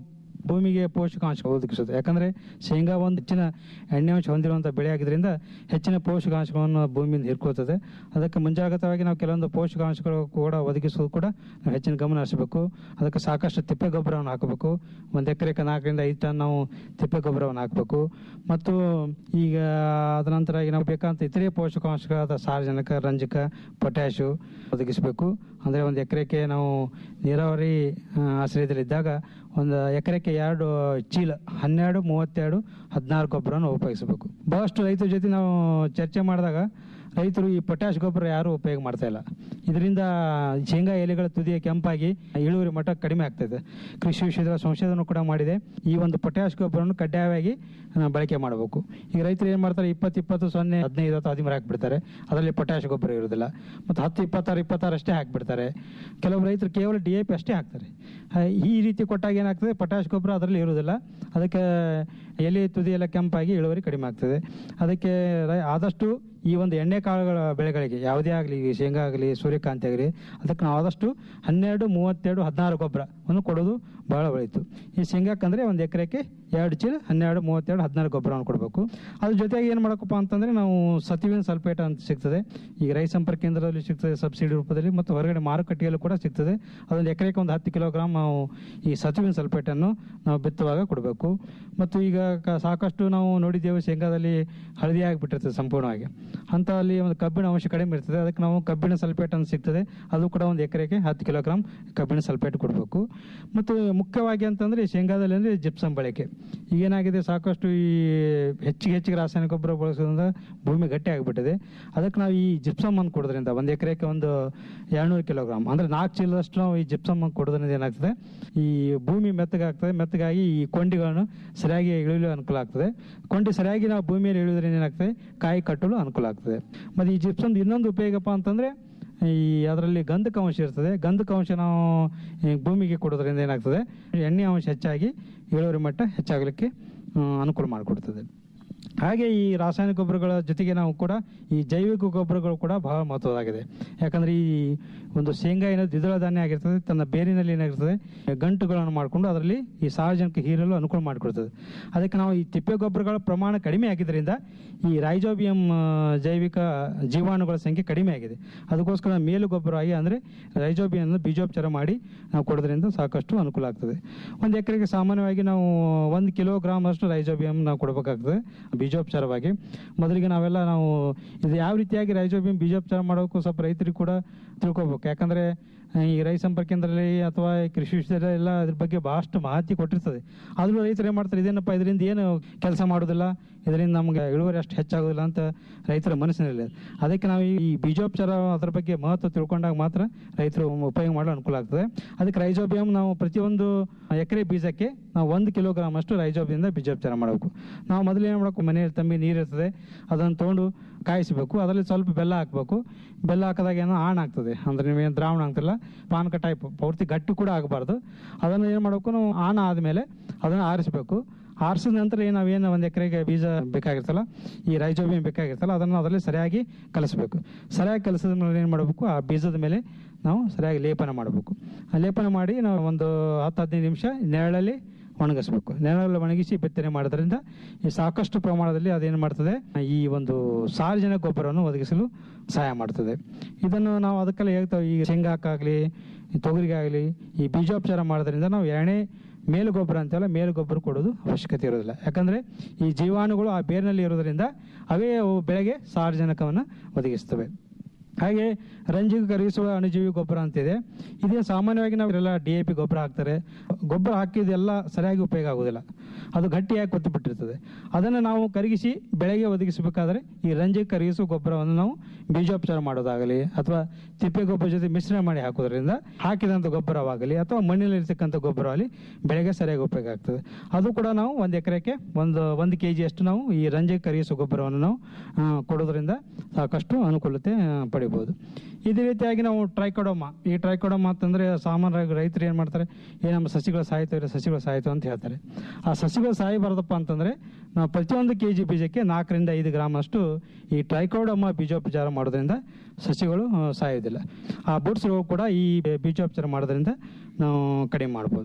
ಭೂಮಿಗೆ ಪೋಷಕಾಂಶ ಒದಗಿಸುತ್ತೆ ಯಾಕಂದ್ರೆ ಶೇಂಗಾ ಒಂದು ಹೆಚ್ಚಿನ ಎಣ್ಣೆಂಶ ಹೊಂದಿರುವಂಥ ಬೆಳೆ ಆಗಿದ್ದರಿಂದ ಹೆಚ್ಚಿನ ಪೋಷಕಾಂಶಗಳನ್ನು ಭೂಮಿಯಿಂದ ಹೀರ್ಕೊಳ್ತದೆ ಅದಕ್ಕೆ ಮುಂಜಾಗ್ರತವಾಗಿ ನಾವು ಕೆಲವೊಂದು ಪೋಷಕಾಂಶಗಳು ಕೂಡ ಒದಗಿಸೋದು ಕೂಡ ನಾವು ಹೆಚ್ಚಿನ ಗಮನ ಹರಿಸಬೇಕು ಅದಕ್ಕೆ ಸಾಕಷ್ಟು ತಿಪ್ಪೆ ಗೊಬ್ಬರವನ್ನು ಹಾಕಬೇಕು ಒಂದು ಎಕರೆಗೆ ನಾಲ್ಕರಿಂದ ಐದು ಟನ್ ನಾವು ತಿಪ್ಪೆ ಗೊಬ್ಬರವನ್ನು ಹಾಕಬೇಕು ಮತ್ತು ಈಗ ಅದ ನಂತರ ಈಗ ನಾವು ಬೇಕಂತ ಇತರೆ ಪೋಷಕಾಂಶಗಳಾದ ಸಾರಜನಕ ರಂಜಕ ಪೊಟ್ಯಾಶು ಒದಗಿಸಬೇಕು ಅಂದರೆ ಒಂದು ಎಕರೆಗೆ ನಾವು ನೀರಾವರಿ ಆ, ಆಶ್ರಯದಲ್ಲಿದ್ದಾಗ ಒಂದು ಎಕರೆಗೆ ಎರಡು ಚೀಲ ಹನ್ನೆರಡು ಮೂವತ್ತೆರಡು ಹದಿನಾರು ಗೊಬ್ಬರವನ್ನು ಉಪಯೋಗಿಸಬೇಕು ಬಹಳಷ್ಟು ರೈತರ ಜೊತೆ ನಾವು ಚರ್ಚೆ ಮಾಡಿದಾಗ ರೈತರು ಈ ಪೊಟ್ಯಾಶ್ ಗೊಬ್ಬರ ಯಾರು ಉಪಯೋಗ ಮಾಡ್ತಾ ಇಲ್ಲ ಇದರಿಂದ ಶೇಂಗಾ ಎಲೆಗಳ ತುದಿಯ ಕೆಂಪಾಗಿ ಇಳುವರಿ ಮಟ್ಟ ಕಡಿಮೆ ಆಗ್ತದೆ ಕೃಷಿ ವಿಷಯದ ಸಂಶೋಧನೆ ಕೂಡ ಮಾಡಿದೆ ಈ ಒಂದು ಪೊಟ್ಯಾಶ್ ಗೊಬ್ಬರವನ್ನು ಕಡ್ಡಾಯವಾಗಿ ಆ, ಬಳಕೆ ಮಾಡಬೇಕು ಈಗ ರೈತರು ಏನು ಮಾಡ್ತಾರೆ ಇಪ್ಪತ್ತು ಇಪ್ಪತ್ತು ಸೊನ್ನೆ ಹದಿನೈದು ಅಥವಾ ಹದಿಮೂರು ಹಾಕ್ಬಿಡ್ತಾರೆ ಅದರಲ್ಲಿ ಪೊಟ್ಯಾಶ್ ಗೊಬ್ಬರ ಇರೋದಿಲ್ಲ ಮತ್ತು ಹತ್ತು ಇಪ್ಪತ್ತಾರು ಇಪ್ಪತ್ತಾರು ಅಷ್ಟೇ ಹಾಕ್ಬಿಡ್ತಾರೆ ಕೆಲವು ರೈತರು ಕೇವಲ ಡಿ ಎ ಪಿ ಅಷ್ಟೇ ಹಾಕ್ತಾರೆ ಆ, ಈ ರೀತಿ ಕೊಟ್ಟಾಗ ಏನಾಗ್ತದೆ ಪೊಟ್ಯಾಶ್ ಗೊಬ್ಬರ ಅದರಲ್ಲಿ ಇರುವುದಿಲ್ಲ ಅದಕ್ಕೆ ಎಲೆ ತುದಿ ಎಲ್ಲ ಕೆಂಪಾಗಿ ಇಳುವರಿ ಕಡಿಮೆ ಆಗ್ತದೆ ಅದಕ್ಕೆ ರೈ- ಆದಷ್ಟು ಈ ಒಂದು ಎಣ್ಣೆ ಕಾಳುಗಳ ಬೆಳೆಗಳಿಗೆ ಯಾವುದೇ ಆಗಲಿ ಶೇಂಗಾ ಆಗಲಿ ಸೂರ್ಯಕಾಂತಿ ಆಗಲಿ ಅದಕ್ಕೆ ನಾವು ಆದಷ್ಟು ಹನ್ನೆರಡು ಮೂವತ್ತೆರಡು ಹದಿನಾರು ಗೊಬ್ಬರವನ್ನು ಕೊಡೋದು ಬಹಳ ಒಳಿತು ಈ ಶೇಂಗಾಕ್ಕಂದ್ರೆ ಒಂದು ಎಕರೆಗೆ ಎರಡು ಚೀಲ ಹನ್ನೆರಡು ಮೂವತ್ತೆರಡು ಹದಿನಾರು ಗೊಬ್ಬರವನ್ನು ಕೊಡಬೇಕು ಅದ್ರ ಜೊತೆಗೆ ಏನು ಮಾಡಬೇಕಪ್ಪ ಅಂತಂದ್ರೆ ನಾವು ಸತಿವಿನ ಸಲ್ಫೇಟ್ ಅಂತ ಸಿಗ್ತದೆ ಈಗ ರೈತ ಸಂಪರ್ಕ ಕೇಂದ್ರದಲ್ಲಿ ಸಿಗ್ತದೆ ಸಬ್ಸಿಡಿ ರೂಪದಲ್ಲಿ ಮತ್ತು ಹೊರಗಡೆ ಮಾರುಕಟ್ಟೆಯಲ್ಲೂ ಕೂಡ ಸಿಗ್ತದೆ ಅದೊಂದು ಎಕರೆಗೆ ಒಂದು ಹತ್ತು ಕಿಲೋಗ್ರಾಮ್ ನಾವು ಈ ಸತುವಿನ ಸಲ್ಫೇಟನ್ನು ನಾವು ಬಿತ್ತುವಾಗ ಕೊಡಬೇಕು ಮತ್ತು ಈಗ ಕ- ಸಾಕಷ್ಟು ನಾವು ನೋಡಿದ್ದೇವೆ ಶೇಂಗಾದಲ್ಲಿ ಹಳದಿ ಆಗಿಬಿಟ್ಟಿರ್ತದೆ ಸಂಪೂರ್ಣವಾಗಿ ಅಂತ ಅಲ್ಲಿ ಒಂದು ಕಬ್ಬಿಣ ಅಂಶ ಕಡಿಮೆ ಇರ್ತದೆ ಅದಕ್ಕೆ ನಾವು ಕಬ್ಬಿಣ ಸಲ್ಫೇಟ್ ಅಂತ ಸಿಗ್ತದೆ ಅದು ಕೂಡ ಒಂದು ಎಕರೆಗೆ ಹತ್ತು ಕಿಲೋಗ್ರಾಮ್ ಕಬ್ಬಿಣ ಸಲ್ಫೇಟ್ ಕೊಡಬೇಕು ಮತ್ತು ಮುಖ್ಯವಾಗಿ ಅಂತಂದ್ರೆ ಈ ಶೇಂಗಾದಲ್ಲಿ ಅಂದರೆ ಜಿಪ್ಸಮ್ ಬಳಕೆ ಈಗೇನಾಗಿದೆ ಸಾಕಷ್ಟು ಈ ಹೆಚ್ಚಿಗೆ ಹೆಚ್ಚಿಗೆ ರಾಸಾಯನಿಕ ಗೊಬ್ಬರ ಬಳಸೋದ್ರಿಂದ ಭೂಮಿ ಗಟ್ಟಿ ಆಗಿಬಿಟ್ಟಿದೆ ಅದಕ್ಕೆ ನಾವು ಈ ಜಿಪ್ಸಮ್ ಅನ್ನು ಕೊಡೋದ್ರಿಂದ ಒಂದು ಎಕರೆಗೆ ಒಂದು ಎರಡ್ನೂರು ಕಿಲೋಗ್ರಾಮ್ ಅಂದ್ರೆ ನಾಲ್ಕು ಚೀಲದಷ್ಟು ನಾವು ಈ ಜಿಪ್ಸಮ್ ಅನ್ನು ಕೊಡೋದ್ರಿಂದ ಏನಾಗ್ತದೆ ಈ ಭೂಮಿ ಮೆತ್ತಗಾಗ್ತದೆ ಮೆತ್ತಗಾಗಿ ಈ ಕೊಂಡಿಗಳನ್ನು ಸರಿಯಾಗಿ ಇಳಿಯಲು ಅನುಕೂಲ ಆಗ್ತದೆ ಕೊಂಡಿ ಸರಿಯಾಗಿ ನಾವು ಭೂಮಿಯಲ್ಲಿ ಇಳಿಯೋದ್ರಿಂದ ಏನಾಗ್ತದೆ ಕಾಯಿ ಕಟ್ಟಲು ಅನುಕೂಲ ಆಗ್ತದೆ ಮತ್ತು ಈ ಜಿಪ್ಸಮ್ ಇನ್ನೊಂದು ಉಪಯೋಗಪ್ಪ ಅಂತಂದ್ರೆ ಈ ಅದರಲ್ಲಿ ಗಂಧಕ ಅಂಶ ಇರ್ತದೆ ಗಂಧಕ ಅಂಶ ನಾವು ಈ ಭೂಮಿಗೆ ಕೊಡೋದ್ರಿಂದ ಏನಾಗ್ತದೆ ಎಣ್ಣೆ ಅಂಶ ಹೆಚ್ಚಾಗಿ ಇಳುವರಿ ಮಟ್ಟ ಹೆಚ್ಚಾಗಲಿಕ್ಕೆ ಆ, ಅನುಕೂಲ ಮಾಡಿಕೊಡ್ತದೆ ಹಾಗೆ ಈ ರಾಸಾಯನಿಕ ಗೊಬ್ಬರಗಳ ಜೊತೆಗೆ ನಾವು ಕೂಡ ಈ ಜೈವಿಕ ಗೊಬ್ಬರಗಳು ಕೂಡ ಬಹಳ ಮಹತ್ವದಾಗಿದೆ ಯಾಕಂದ್ರೆ ಈ ಒಂದು ಶೇಂಗಾ ಏನೋ ದ್ವಿದಳ ಧಾನ್ಯ ಆಗಿರ್ತದೆ ತನ್ನ ಬೇರಿನಲ್ಲಿ ಏನಾಗಿರ್ತದೆ ಗಂಟುಗಳನ್ನು ಮಾಡಿಕೊಂಡು ಅದರಲ್ಲಿ ಈ ಸಾರ್ವಜನಿಕ ಹೀರಲು ಅನುಕೂಲ ಮಾಡಿಕೊಡ್ತದೆ ಅದಕ್ಕೆ ನಾವು ಈ ತಿಪ್ಪೆ ಗೊಬ್ಬರಗಳ ಪ್ರಮಾಣ ಕಡಿಮೆ ಆಗಿದ್ದರಿಂದ ಈ ರೈಜೋಬಿಯಂ ಆ, ಜೈವಿಕ ಜೀವಾಣುಗಳ ಸಂಖ್ಯೆ ಕಡಿಮೆ ಆಗಿದೆ ಅದಕ್ಕೋಸ್ಕರ ಮೇಲು ಗೊಬ್ಬರ ಆಗಿ ಅಂದರೆ ರೈಜೋಬಿಯನ್ನು ಬೀಜೋಪಚಾರ ಮಾಡಿ ನಾವು ಕೊಡೋದ್ರಿಂದ ಸಾಕಷ್ಟು ಅನುಕೂಲ ಆಗ್ತದೆ ಒಂದು ಎಕರೆಗೆ ಸಾಮಾನ್ಯವಾಗಿ ನಾವು ಒಂದು ಕಿಲೋಗ್ರಾಮ್ ಅಷ್ಟು ರೈಜೋಬಿಯಂ ನಾವು ಕೊಡಬೇಕಾಗ್ತದೆ ಬೀಜೋಪಚಾರವಾಗಿ ಮೊದಲಿಗೆ ನಾವೆಲ್ಲ ನಾವು ಇದು ಯಾವ ರೀತಿಯಾಗಿ ರೈಜೋಬಿಯಂ ಬೀಜೋಪಚಾರ ಮಾಡೋಕ್ಕೂ ಸ್ವಲ್ಪ ರೈತರಿಗೆ ಕೂಡ ತಿಳ್ಕೊಬೇಕು ಯಾಕಂದ್ರೆ ಈ ರೈತ ಸಂಪರ್ಕ ಕೇಂದ್ರದಲ್ಲಿ ಅಥವಾ ಈ ಕೃಷಿ ವಿಶ್ವವಿದ್ಯಾಲಯ ಎಲ್ಲ ಅದ್ರ ಬಗ್ಗೆ ಬಹಳಷ್ಟು ಮಾಹಿತಿ ಕೊಟ್ಟಿರ್ತದೆ ಆದ್ರೂ ರೈತರು ಏನು ಮಾಡ್ತಾರೆ ಇದೇನಪ್ಪ ಇದರಿಂದ ಏನು ಕೆಲಸ ಮಾಡೋದಿಲ್ಲ ಇದರಿಂದ ನಮಗೆ ಇಳುವರಿ ಅಷ್ಟು ಹೆಚ್ಚಾಗೋದಿಲ್ಲ ಅಂತ ರೈತರ ಮನಸ್ಸಿನಲ್ಲಿ ಅದಕ್ಕೆ ನಾವು ಈ ಬೀಜೋಪಚಾರ ಅದ್ರ ಬಗ್ಗೆ ಮಹತ್ವ ತಿಳ್ಕೊಂಡಾಗ ಮಾತ್ರ ರೈತರು ಉಪಯೋಗ ಮಾಡಲು ಅನುಕೂಲ ಆಗ್ತದೆ ಅದಕ್ಕೆ ರೈಜೋಬಿಯಂ ನಾವು ಪ್ರತಿಯೊಂದು ಎಕರೆ ಬೀಜಕ್ಕೆ ನಾವು ಒಂದು ಕಿಲೋಗ್ರಾಮ್ ಅಷ್ಟು ರೈಜೋಬಿಯಿಂದ ಬೀಜೋಪಚಾರ ಮಾಡಬೇಕು ನಾವು ಮೊದಲು ಏನು ಮಾಡಬೇಕು ಮನೆಯಲ್ಲಿ ತಮ್ಮಿ ನೀರು ಇರ್ತದೆ ಅದನ್ನು ತೊಗೊಂಡು ಕಾಯಿಸಬೇಕು ಅದರಲ್ಲಿ ಸ್ವಲ್ಪ ಬೆಲ್ಲ ಹಾಕಬೇಕು ಬೆಲ್ಲ ಹಾಕಿದಾಗ ಏನೋ ಆಣ ಆಗ್ತದೆ ಅಂದ್ರೆ ನೀವೇನು ದ್ರಾವಣ ಆಗ್ತಿಲ್ಲ ಪಾನಕ ಟೈಪ್ ಪೂರ್ತಿ ಗಟ್ಟಿ ಕೂಡ ಆಗಬಾರ್ದು ಅದನ್ನು ಏನು ಮಾಡಬೇಕು ನಾವು ಆಣ ಆದಮೇಲೆ ಅದನ್ನು ಆರಿಸಬೇಕು ಆರಿಸಿದ ನಂತರ ಏನು ನಾವೇನು ಒಂದು ಎಕರೆಗೆ ಬೀಜ ಬೇಕಾಗಿರ್ತಲ್ಲ ಈ ರೈಜೋಬಿಯಂ ಬೇಕಾಗಿರ್ತಲ್ಲ ಅದನ್ನು ಅದರಲ್ಲಿ ಸರಿಯಾಗಿ ಕಲಿಸ್ಬೇಕು ಸರಿಯಾಗಿ ಕಲಿಸಿದ ಮೇಲೆ ಏನು ಮಾಡಬೇಕು ಆ ಬೀಜದ ಮೇಲೆ ನಾವು ಸರಿಯಾಗಿ ಲೇಪನ ಮಾಡಬೇಕು ಆ ಲೇಪನ ಮಾಡಿ ನಾವು ಒಂದು ಹತ್ತು ಹದಿನೈದು ನಿಮಿಷ ನೆರಳಲ್ಲಿ ಒಣಗಿಸ್ಬೇಕು ನೆರಳಲ್ಲಿ ಒಣಗಿಸಿ ಬಿತ್ತನೆ ಮಾಡೋದ್ರಿಂದ ಈ ಸಾಕಷ್ಟು ಪ್ರಮಾಣದಲ್ಲಿ ಅದೇನು ಮಾಡ್ತದೆ ಈ ಒಂದು ಸಾರ್ವಜನಿಕ ಗೊಬ್ಬರವನ್ನು ಒದಗಿಸಲು ಸಹಾಯ ಮಾಡ್ತದೆ ಇದನ್ನು ನಾವು ಅದಕ್ಕೆಲ್ಲ ಹೇಳ್ತೇವೆ ಈ ಶೇಂಗಾಕ್ಕಾಗಲಿ ತೊಗರಿಗಾಗಲಿ ಈ ಬೀಜೋಪಚಾರ ಮಾಡೋದ್ರಿಂದ ನಾವು ಎಣ್ಣೆ ಮೇಲು ಗೊಬ್ಬರ ಅಂತೆಲ್ಲ ಮೇಲು ಗೊಬ್ಬರ ಕೊಡೋದು ಅವಶ್ಯಕತೆ ಇರೋದಿಲ್ಲ ಯಾಕಂದ್ರೆ ಈ ಜೀವಾಣುಗಳು ಆ ಬೇರಿನಲ್ಲಿ ಇರೋದ್ರಿಂದ ಅವೇ ಅವು ಬೆಳೆಗೆ ಸಾರಜನಕವನ್ನು ಒದಗಿಸ್ತವೆ ಹಾಗೆ ರಂಜಿಗೆ ಕರಗಿಸುವ ಅಣುಜೀವಿ ಗೊಬ್ಬರ ಅಂತಿದೆ ಇದೇ ಸಾಮಾನ್ಯವಾಗಿ ನಾವೆಲ್ಲ ಡಿ ಎ ಪಿ ಗೊಬ್ಬರ ಹಾಕ್ತಾರೆ ಗೊಬ್ಬರ ಹಾಕಿದೆಲ್ಲ ಸರಿಯಾಗಿ ಉಪಯೋಗ ಆಗೋದಿಲ್ಲ ಅದು ಗಟ್ಟಿಯಾಗಿ ಕೊತ್ತು ಬಿಟ್ಟಿರ್ತದೆ ಅದನ್ನು ನಾವು ಕರಗಿಸಿ ಬೆಳೆಗೆ ಒದಗಿಸಬೇಕಾದ್ರೆ ಈ ರಂಜಿಗೆ ಕರಗಿಸುವ ಗೊಬ್ಬರವನ್ನು ನಾವು ಬೀಜೋಪಚಾರ ಮಾಡೋದಾಗಲಿ ಅಥವಾ ತಿಪ್ಪೆ ಗೊಬ್ಬರ ಜೊತೆ ಮಿಶ್ರಣ ಮಾಡಿ ಹಾಕೋದ್ರಿಂದ ಹಾಕಿದಂಥ ಗೊಬ್ಬರವಾಗಲಿ ಅಥವಾ ಮಣ್ಣಿನಲ್ಲಿ ಇರ್ತಕ್ಕಂಥ ಗೊಬ್ಬರವಾಗಲಿ ಬೆಳೆಗೆ ಸರಿಯಾಗಿ ಉಪಯೋಗ ಆಗ್ತದೆ ಅದು ಕೂಡ ನಾವು ಒಂದು ಎಕರೆಗೆ ಒಂದು ಒಂದು ಕೆ ಅಷ್ಟು ನಾವು ಈ ರಂಜಿಗೆ ಕರಗಿಸುವ ಗೊಬ್ಬರವನ್ನು ನಾವು ಆ, ಕೊಡೋದ್ರಿಂದ ಸಾಕಷ್ಟು ಅನುಕೂಲತೆ ಆ, ಪಡಿಬೋದು ಇದೇ ರೀತಿಯಾಗಿ ನಾವು ಟ್ರೈಕೋಡೋಮಾ ಈ ಟ್ರೈಕೋಡೋಮಾ ಅಂತಂದ್ರೆ ಸಾಮಾನ್ಯವಾಗಿ ರೈತರು ಏನು ಮಾಡ್ತಾರೆ ಏ ನಮ್ಮ ಸಸಿಗಳು ಸಾಯ್ತವೆ ಸಸಿಗಳು ಸಾಯ್ತು ಅಂತ ಹೇಳ್ತಾರೆ ಆ ಸಸಿಗಳು ಸಾಯಬಾರ್ದಪ್ಪ ಅಂತಂದ್ರೆ ನಾವು ಪ್ರತಿಯೊಂದು ಕೆ ಜಿ ಬೀಜಕ್ಕೆ ನಾಲ್ಕರಿಂದ ಐದು ಗ್ರಾಮ್ ಅಷ್ಟು ಈ ಟ್ರೈಕೋಡೋಮಾ ಬೀಜೋಪಚಾರ ಮಾಡೋದ್ರಿಂದ ಸಸಿಗಳು ಆ, ಸಾಯೋದಿಲ್ಲ ಆ ಬುಡ್ಸ್ಗಳು ಕೂಡ ಈ ಬೀಜೋಪಚಾರ ಮಾಡೋದ್ರಿಂದ ನಾವು ಕಡಿಮೆ ಮಾಡ್ಬೋದು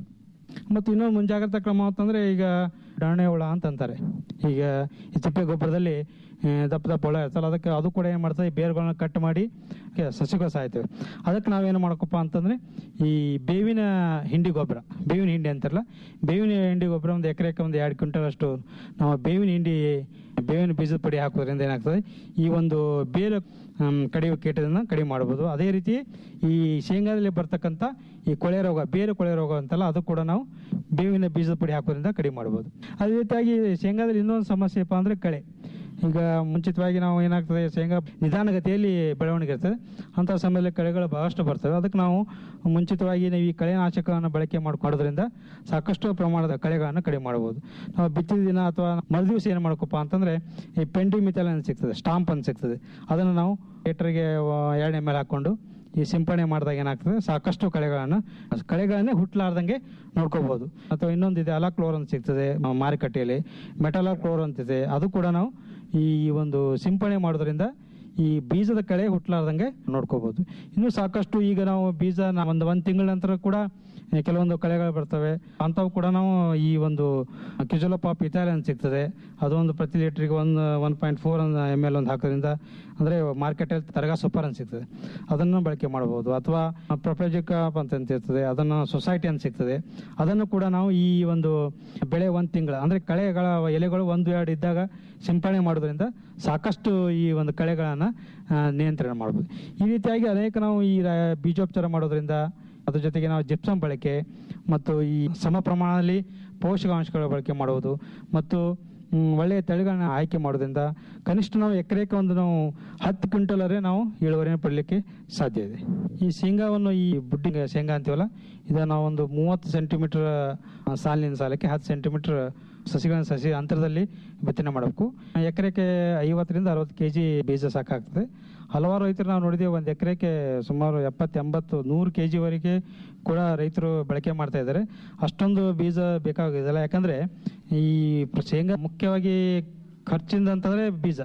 ಮತ್ತು ಇನ್ನೊಂದು ಮುಂಜಾಗ್ರತಾ ಕ್ರಮ ಅಂತಂದ್ರೆ ಈಗ ಡಾಣೆ ಹುಳ ಅಂತ ಅಂತಾರೆ ಈಗ ಈ ತಿಪ್ಪೆ ಗೊಬ್ಬರದಲ್ಲಿ ಆ, ದಪ್ಪ ದಪ್ಪ ಹುಳ ಇರ್ತಲ್ಲ ಅದಕ್ಕೆ ಅದು ಕೂಡ ಏನು ಮಾಡ್ತದೆ ಈ ಬೇರುಗಳನ್ನ ಕಟ್ ಮಾಡಿ ಕೆ- ಸಸಿಗಳು ಸಾಯ್ತವೆ ಅದಕ್ಕೆ ನಾವೇನು ಮಾಡ್ಕಪ್ಪ ಅಂತಂದ್ರೆ ಈ ಬೇವಿನ ಹಿಂಡಿ ಗೊಬ್ಬರ ಬೇವಿನ ಹಿಂಡಿ ಅಂತಾರಲ್ಲ ಬೇವಿನ ಹಿಂಡಿ ಗೊಬ್ಬರ ಒಂದು ಎಕರೆಗೆ ಒಂದು ಎರಡು ಕ್ವಿಂಟಲ್ ಅಷ್ಟು ನಾವು ಬೇವಿನ ಹಿಂಡಿ ಬೇವಿನ ಬೀಜದ ಪುಡಿ ಹಾಕೋದ್ರಿಂದ ಏನಾಗ್ತದೆ ಈ ಒಂದು ಬೇರು ಹ್ಮ್, ಕಡಿಯುವ ಕೀಟದಿಂದ ಕಡಿಮೆ ಮಾಡ್ಬೋದು ಅದೇ ರೀತಿ ಈ ಶೇಂಗಾದಲ್ಲಿ ಬರ್ತಕ್ಕಂಥ ಈ ಕೊಳೆ ರೋಗ ಬೇರೆ ಕೊಳೆ ರೋಗ ಅಂತಲ್ಲ ಅದು ಕೂಡ ನಾವು ಬೇವಿನ ಬೀಜದ ಪುಡಿ ಹಾಕೋದ್ರಿಂದ ಕಡಿಮೆ ಮಾಡ್ಬೋದು ಅದೇ ರೀತಿಯಾಗಿ ಶೇಂಗಾದಲ್ಲಿ ಇನ್ನೊಂದು ಸಮಸ್ಯೆ ಏನಪ್ಪ ಅಂದರೆ ಕಳೆ ಈಗ ಮುಂಚಿತವಾಗಿ ನಾವು ಏನಾಗ್ತದೆ ಶೇಂಗಾ ನಿಧಾನಗತಿಯಲ್ಲಿ ಬೆಳವಣಿಗೆ ಇರ್ತದೆ ಅಂಥ ಸಮಯದಲ್ಲಿ ಕಳೆಗಳು ಬಹಳಷ್ಟು ಬರ್ತವೆ ಅದಕ್ಕೆ ನಾವು ಮುಂಚಿತವಾಗಿ ನಾವು ಈ ಕಳೆನಾಶಕವನ್ನು ಬಳಕೆ ಮಾಡ್ಕೊಳ್ಳೋದ್ರಿಂದ ಸಾಕಷ್ಟು ಪ್ರಮಾಣದ ಕಳೆಗಳನ್ನು ಕಡಿಮೆ ಮಾಡ್ಬೋದು ನಾವು ಬಿತ್ತಿದ ದಿನ ಅಥವಾ ಮರುದಿವಸ ಏನು ಮಾಡ್ಕಪ್ಪ ಅಂತಂದ್ರೆ ಈ ಪೆಂಡಿ ಮಿಥಲ್ ಅಂತ ಸಿಗ್ತದೆ ಸ್ಟಾಂಪ್ ಅಂತ ಸಿಗ್ತದೆ ಅದನ್ನು ನಾವು ಲೀಟರ್ಗೆ ಎರಡನೇ ಮೇಲೆ ಹಾಕೊಂಡು ಈ ಸಿಂಪಡಣೆ ಮಾಡಿದಾಗ ಏನಾಗ್ತದೆ ಸಾಕಷ್ಟು ಕಳೆಗಳನ್ನು ಕಳೆಗಳನ್ನೇ ಹುಟ್ಟಲಾರ್ದಂಗೆ ನೋಡ್ಕೋಬಹುದು ಅಥವಾ ಇನ್ನೊಂದಿದೆ ಅಲಾಕ್ಲೋರ್ ಅಂತ ಸಿಗ್ತದೆ ಮ- ಮಾರುಕಟ್ಟೆಯಲ್ಲಿ ಮೆಟಲಾಕ್ಲೋರ್ ಅಂತಿದೆ ಅದು ಕೂಡ ನಾವು ಈ ಒಂದು ಸಿಂಪಡಣೆ ಮಾಡೋದ್ರಿಂದ ಈ ಬೀಜದ ಕಳೆ ಹುಟ್ಟಲಾರ್ದಂಗೆ ನೋಡ್ಕೋಬಹುದು ಇನ್ನು ಸಾಕಷ್ಟು ಈಗ ನಾವು ಬೀಜ ನಾ- ಒಂದು ಒಂದು ತಿಂಗಳ ನಂತರ ಕೂಡ ಆ, ಕೆಲವೊಂದು ಕಳೆಗಳು ಬರ್ತವೆ ಅಂಥವು ಕೂಡ ನಾವು ಈ ಒಂದು ಕ್ಯುಜಲಪಾಪ್ ಇಥಾಲ್ ಅಂತ ಸಿಗ್ತದೆ ಅದೊಂದು ಪ್ರತಿ ಲೀಟ್ರಿಗೆ ಒಂದು one point four M L ಒಂದು ಹಾಕೋದ್ರಿಂದ ಅಂದರೆ ಮಾರ್ಕೆಟಲ್ಲಿ ತರಗ ಸೂಪರ್ ಅಂತ ಸಿಗ್ತದೆ ಅದನ್ನು ಬಳಕೆ ಮಾಡಬಹುದು ಅಥವಾ ಪ್ರೊಪೆಜಿಕ್ ಅಂತ ಅಂತ ಇರ್ತದೆ ಅದನ್ನು ಸೊಸೈಟಿ ಅಂತ ಸಿಗ್ತದೆ ಅದನ್ನು ಕೂಡ ನಾವು ಈ ಒಂದು ಬೆಳೆ ಒಂದು ತಿಂಗಳ ಅಂದರೆ ಕಳೆಗಳ ಎಲೆಗಳು ಒಂದು ಎರಡು ಇದ್ದಾಗ ಸಿಂಪಡಣೆ ಮಾಡೋದ್ರಿಂದ ಸಾಕಷ್ಟು ಈ ಒಂದು ಕಳೆಗಳನ್ನು ನಿಯಂತ್ರಣ ಮಾಡ್ಬೋದು ಈ ರೀತಿಯಾಗಿ ಅನೇಕ ನಾವು ಈ ರ- ಬೀಜೋಪಚಾರ ಮಾಡೋದ್ರಿಂದ ಅದ್ರ ಜೊತೆಗೆ ನಾವು ಜಿಪ್ಸಮ್ ಬಳಕೆ ಮತ್ತು ಈ ಸಮ ಪ್ರಮಾಣದಲ್ಲಿ ಪೋಷಕಾಂಶಗಳ ಬಳಕೆ ಮಾಡುವುದು ಮತ್ತು ಮ್, ಒಳ್ಳೆಯ ತಳಿಗಳನ್ನ ಆಯ್ಕೆ ಮಾಡೋದ್ರಿಂದ ಕನಿಷ್ಠ ನಾವು ಎಕರೆಗೆ ಒಂದು ನಾವು ಹತ್ತು ಕ್ವಿಂಟಲರೇ ನಾವು ಇಳುವರಿಯನ್ನು ಪಡಲಿಕ್ಕೆ ಸಾಧ್ಯ ಇದೆ ಈ ಶೇಂಗಾವನ್ನು ಈ ಬುಡ್ಡಿ ಶೇಂಗಾ ಅಂತೀವಲ್ಲ ಇದನ್ನು ನಾವು ಒಂದು ಮೂವತ್ತು ಸೆಂಟಿಮೀಟರ್ ಸಾಲಿನ ಸಾಲಕ್ಕೆ ಹತ್ತು ಸೆಂಟಿಮೀಟರ್ ಸಸಿಗಳನ್ನ ಸಸಿ ಅಂತರದಲ್ಲಿ ಬಿತ್ತನೆ ಮಾಡಬೇಕು ಎಕರೆಗೆ ಐವತ್ತರಿಂದ ಅರವತ್ತು ಕೆ ಜಿ ಬೀಜ ಸಾಕಾಗ್ತದೆ ಹಲವಾರು ರೈತರು ನಾವು ನೋಡಿದ್ದೇವೆ ಒಂದು ಎಕರೆಗೆ ಸುಮಾರು ಎಪ್ಪತ್ತು ಎಂಬತ್ತು ನೂರು ಕೆ ಜಿವರೆಗೆ ಕೂಡ ರೈತರು ಬಳಕೆ ಮಾಡ್ತಾ ಇದ್ದಾರೆ ಅಷ್ಟೊಂದು ಬೀಜ ಬೇಕಾಗೋದಿಲ್ಲ ಯಾಕಂದರೆ ಈ ಶೇಂಗಾ ಮುಖ್ಯವಾಗಿ ಖರ್ಚಿಂದ ಅಂತಂದರೆ ಬೀಜ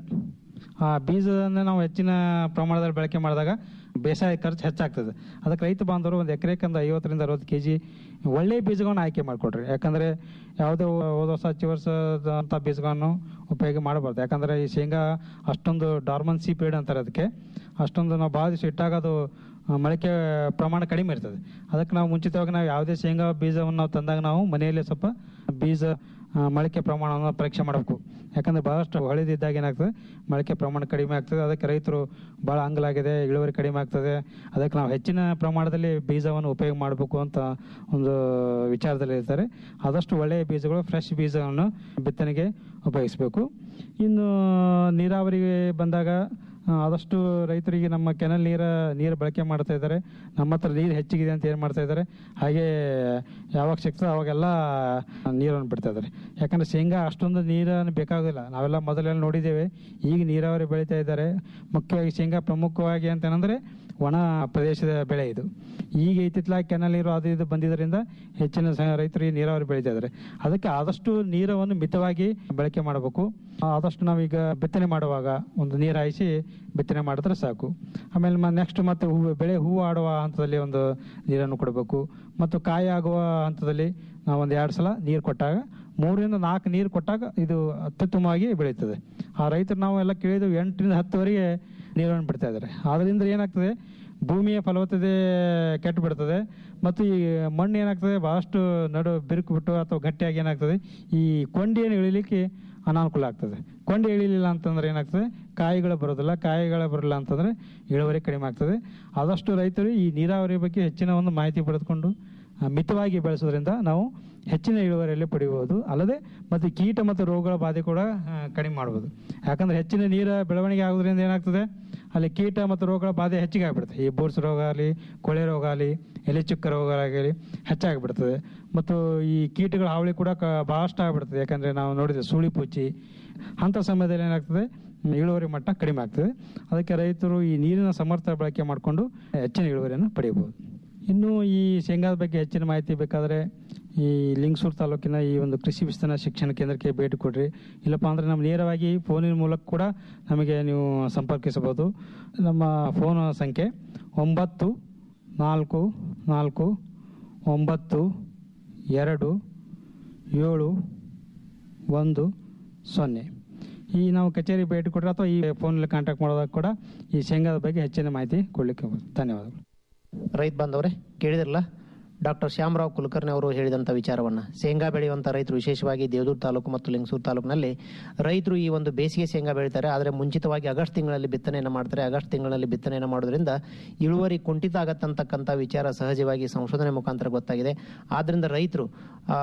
ಆ ಬೀಜವನ್ನು ನಾವು ಹೆಚ್ಚಿನ ಪ್ರಮಾಣದಲ್ಲಿ ಬಳಕೆ ಮಾಡಿದಾಗ ಬೇಸಾಯ ಖರ್ಚು ಹೆಚ್ಚಾಗ್ತದೆ ಅದಕ್ಕೆ ರೈತ ಬಾಂಧವರು ಒಂದು ಎಕರೆಗೆ ಒಂದು ಐವತ್ತರಿಂದ ಅರವತ್ತು ಕೆ ಜಿ ಒಳ್ಳೆಯ ಬೀಜಗಳನ್ನ ಆಯ್ಕೆ ಮಾಡಿಕೊಡ್ರಿ ಯಾಕಂದರೆ ಯಾವುದೇ ಹೋದ ವರ್ಷ ಹಚ್ಚಿ ವರ್ಷದಂಥ ಬೀಜಗಳನ್ನು ಉಪಯೋಗ ಮಾಡಬಾರ್ದು ಯಾಕಂದರೆ ಈ ಶೇಂಗಾ ಅಷ್ಟೊಂದು ಡಾರ್ಮನ್ಸಿ ಪೀರಿಯಡ್ ಅಂತಾರೆ ಅದಕ್ಕೆ ಅಷ್ಟೊಂದು ನಾವು ಭಾಳ ದಿವಸ ಇಟ್ಟಾಗ ಅದು ಆ, ಮೊಳಕೆ ಪ್ರಮಾಣ ಕಡಿಮೆ ಇರ್ತದೆ ಅದಕ್ಕೆ ನಾವು ಮುಂಚಿತವಾಗಿ ನಾವು ಯಾವುದೇ ಶೇಂಗಾ ಬೀಜವನ್ನು ನಾವು ತಂದಾಗ ನಾವು ಮನೆಯಲ್ಲೇ ಸ್ವಲ್ಪ ಬೀಜ ಆ, ಮೊಳಕೆ ಪ್ರಮಾಣವನ್ನು ಪರೀಕ್ಷೆ ಮಾಡಬೇಕು ಯಾಕಂದರೆ ಭಾಳಷ್ಟು ಹೊಳೆದಿದ್ದಾಗ ಏನಾಗ್ತದೆ ಮೊಳಕೆ ಪ್ರಮಾಣ ಕಡಿಮೆ ಆಗ್ತದೆ ಅದಕ್ಕೆ ರೈತರು ಭಾಳ ಅಂಗಲಾಗಿದೆ ಇಳುವರಿ ಕಡಿಮೆ ಆಗ್ತದೆ ಅದಕ್ಕೆ ನಾವು ಹೆಚ್ಚಿನ ಪ್ರಮಾಣದಲ್ಲಿ ಬೀಜವನ್ನು ಉಪಯೋಗ ಮಾಡಬೇಕು ಅಂತ ಒಂದು ವಿಚಾರದಲ್ಲಿ ಇರ್ತಾರೆ ಆದಷ್ಟು ಒಳ್ಳೆಯ ಬೀಜಗಳು ಫ್ರೆಶ್ ಬೀಜಗಳನ್ನು ಬಿತ್ತನೆಗೆ ಉಪಯೋಗಿಸಬೇಕು ಇನ್ನು ನೀರಾವರಿಗೆ ಬಂದಾಗ ಆ, ಆದಷ್ಟು ರೈತರಿಗೆ ನಮ್ಮ ಕೆನಲ್ ನೀರ ನೀರು ಬಳಕೆ ಮಾಡ್ತಾ ಇದ್ದಾರೆ ನಮ್ಮ ಹತ್ರ ನೀರು ಹೆಚ್ಚಿಗಿದೆ ಅಂತ ಏನು ಮಾಡ್ತಾ ಇದ್ದಾರೆ ಹಾಗೆ ಯಾವಾಗ ಸಿಗ್ತದೆ ಅವಾಗೆಲ್ಲ ನೀರನ್ನು ಬಿಡ್ತಾ ಇದ್ದಾರೆ ಯಾಕಂದ್ರೆ ಶೇಂಗಾ ಅಷ್ಟೊಂದು ನೀರನ್ನು ಬೇಕಾಗೋದಿಲ್ಲ ನಾವೆಲ್ಲ ಮೊದಲೆಲ್ಲ ನೋಡಿದ್ದೇವೆ ಈಗ ನೀರಾವರಿ ಬೆಳೀತಾ ಇದ್ದಾರೆ ಮುಖ್ಯವಾಗಿ ಶೇಂಗಾ ಪ್ರಮುಖವಾಗಿ ಅಂತಂದ್ರೆ ಒಣ ಪ್ರದೇಶದ ಬೆಳೆ ಇದು ಈಗ ಇತ್ತಿತ್ತಲಾಗಿ ಕೆನಲ್ ನೀರು ಅದು ಇದು ಬಂದಿದ್ದರಿಂದ ಹೆಚ್ಚಿನ ಸ- ರೈತರು ಈ ನೀರಾವರಿ ಬೆಳೀತಾ ಇದ್ದಾರೆ ಅದಕ್ಕೆ ಆದಷ್ಟು ನೀರನ್ನು ಮಿತವಾಗಿ ಬಳಕೆ ಮಾಡಬೇಕು ಆದಷ್ಟು ನಾವೀಗ ಬಿತ್ತನೆ ಮಾಡುವಾಗ ಒಂದು ನೀರು ಹಾಯಿಸಿ ಬಿತ್ತನೆ ಮಾಡಿದ್ರೆ ಸಾಕು ಆಮೇಲೆ ನೆಕ್ಸ್ಟ್ ಮತ್ತೆ ಹೂವು ಬೆಳೆ ಹೂವು ಆಡುವ ಹಂತದಲ್ಲಿ ಒಂದು ನೀರನ್ನು ಕೊಡಬೇಕು ಮತ್ತು ಕಾಯಿ ಆಗುವ ಹಂತದಲ್ಲಿ ನಾವು ಒಂದು ಎರಡು ಸಲ ನೀರು ಕೊಟ್ಟಾಗ ಮೂರರಿಂದ ನಾಲ್ಕು ನೀರು ಕೊಟ್ಟಾಗ ಇದು ಅತ್ಯುತ್ತಮವಾಗಿ ಬೆಳೀತದೆ ಆ ರೈತರು ನಾವು ಎಲ್ಲ ಕೇಳಿದ್ದು ಎಂಟರಿಂದ ಹತ್ತುವರೆಗೆ ನೀರನ್ನು ಬಿಡ್ತಾ ಇದ್ದಾರೆ ಆದ್ರಿಂದ ಏನಾಗ್ತದೆ ಭೂಮಿಯ ಫಲವತ್ತತೆ ಕೆಟ್ಟು ಬಿಡ್ತದೆ ಮತ್ತು ಈ ಮಣ್ಣು ಏನಾಗ್ತದೆ ಬಹಳಷ್ಟು ನಡು ಬಿರುಕು ಬಿಟ್ಟು ಅಥವಾ ಗಟ್ಟಿಯಾಗಿ ಏನಾಗ್ತದೆ ಈ ಕೊಂಡಿಯನ್ನು ಇಳಿಲಿಕ್ಕೆ ಅನಾನುಕೂಲ ಆಗ್ತದೆ ಕೊಂಡಿ ಇಳಿಲಿಲ್ಲ ಅಂತಂದ್ರೆ ಏನಾಗ್ತದೆ ಕಾಯಿಗಳು ಬರೋದಿಲ್ಲ ಕಾಯಿಗಳು ಬರಲಿಲ್ಲ ಅಂತಂದ್ರೆ ಇಳುವರಿ ಕಡಿಮೆ ಆಗ್ತದೆ ಆದಷ್ಟು ರೈತರು ಈ ನೀರಾವರಿ ಬಗ್ಗೆ ಹೆಚ್ಚಿನ ಒಂದು ಮಾಹಿತಿ ಪಡೆದುಕೊಂಡು ಆ, ಮಿತವಾಗಿ ಬೆಳೆಸೋದ್ರಿಂದ ನಾವು ಹೆಚ್ಚಿನ ಇಳುವರಿಯಲ್ಲಿ ಪಡೆಯಬಹುದು ಅಲ್ಲದೆ ಮತ್ತು ಕೀಟ ಮತ್ತು ರೋಗಗಳ ಬಾಧೆ ಕೂಡ ಆ, ಕಡಿಮೆ ಮಾಡ್ಬೋದು ಯಾಕಂದ್ರೆ ಹೆಚ್ಚಿನ ನೀರ ಬೆಳವಣಿಗೆ ಆಗೋದ್ರಿಂದ ಏನಾಗ್ತದೆ ಅಲ್ಲಿ ಕೀಟ ಮತ್ತು ರೋಗಗಳ ಬಾಧೆ ಹೆಚ್ಚಿಗೆ ಆಗಿಬಿಡುತ್ತೆ ಈ ಬೋರ್ಸ್ ರೋಗ ಆಗಲಿ ಕೊಳೆ ರೋಗ ಆಗಲಿ ಎಲೆ ಚುಕ್ಕ ರೋಗ ಆಗಲಿ ಹೆಚ್ಚಾಗಿಬಿಡ್ತದೆ ಮತ್ತು ಈ ಕೀಟಗಳ ಹಾವಳಿ ಕೂಡ ಕ ಭಾಳಷ್ಟು ಆಗಿಬಿಡ್ತದೆ ಯಾಕಂದರೆ ನಾವು ನೋಡಿದ್ರೆ ಸುಳಿ ಪುಚ್ಚಿ ಅಂಥ ಸಮಯದಲ್ಲಿ ಏನಾಗ್ತದೆ ಇಳುವರಿ ಮಟ್ಟ ಕಡಿಮೆ ಆಗ್ತದೆ ಅದಕ್ಕೆ ರೈತರು ಈ ನೀರಿನ ಸಮರ್ಥ ಬಳಕೆ ಮಾಡಿಕೊಂಡು ಹೆಚ್ಚಿನ ಇಳುವರಿಯನ್ನು ಪಡೆಯಬಹುದು ಇನ್ನು ಈ ಶೇಂಗಾದ ಬಗ್ಗೆ ಹೆಚ್ಚಿನ ಮಾಹಿತಿ ಬೇಕಾದರೆ ಈ ಲಿಂಗಸೂರು ತಾಲೂಕಿನ ಈ ಒಂದು ಕೃಷಿ ವಿಸ್ತರಣಾ ಶಿಕ್ಷಣ ಕೇಂದ್ರಕ್ಕೆ ಭೇಟಿ ಕೊಡ್ರಿ ಇಲ್ಲಪ್ಪ ಅಂದರೆ ನಮ್ಮ ನೇರವಾಗಿ ಫೋನಿನ ಮೂಲಕ ಕೂಡ ನಮಗೆ ನೀವು ಸಂಪರ್ಕಿಸಬಹುದು ನಮ್ಮ ಫೋನ್ ಸಂಖ್ಯೆ ಒಂಬತ್ತು ನಾಲ್ಕು ನಾಲ್ಕು ಒಂಬತ್ತು ಎರಡು ಏಳು ಒಂದು ಸೊನ್ನೆ ಈ ನಾವು ಕಚೇರಿ ಭೇಟಿ ಕೊಟ್ಟರೆ ಅಥವಾ ಈ ಫೋನಲ್ಲಿ ಕಾಂಟ್ಯಾಕ್ಟ್ ಮಾಡೋದಾಗ ಕೂಡ ಈ ಶೇಂಗಾದ ಬಗ್ಗೆ ಹೆಚ್ಚಿನ ಮಾಹಿತಿ ಕೊಡಲಿಕ್ಕೆ ಧನ್ಯವಾದಗಳು ರೈತ ಬಾಂಧವರೇ ಕೇಳಿದ್ರಲ್ಲ ಡಾಕ್ಟರ್ ಶ್ಯಾಮರಾವ್ ಕುಲಕರ್ಣಿ ಅವರು ಹೇಳಿದಂಥ ವಿಚಾರವನ್ನು ಶೇಂಗಾ ಬೆಳೆಯುವಂಥ ರೈತರು ವಿಶೇಷವಾಗಿ ದೇವದೂರು ತಾಲೂಕು ಮತ್ತು ಲಿಂಗಸೂರು ತಾಲೂಕಿನಲ್ಲಿ ರೈತರು ಈ ಒಂದು ಬೇಸಿಗೆ ಶೇಂಗಾ ಬೆಳೀತಾರೆ ಆದರೆ ಮುಂಚಿತವಾಗಿ ಆಗಸ್ಟ್ ತಿಂಗಳಲ್ಲಿ ಬಿತ್ತನೆಯನ್ನು ಮಾಡ್ತಾರೆ ಆಗಸ್ಟ್ ತಿಂಗಳಲ್ಲಿ ಬಿತ್ತನೆಯನ್ನು ಮಾಡೋದ್ರಿಂದ ಇಳುವರಿ ಕುಂಠಿತ ಆಗತ್ತಂತಕ್ಕಂಥ ವಿಚಾರ ಸಹಜವಾಗಿ ಸಂಶೋಧನೆ ಮುಖಾಂತರ ಗೊತ್ತಾಗಿದೆ ಆದ್ದರಿಂದ ರೈತರು ಆ,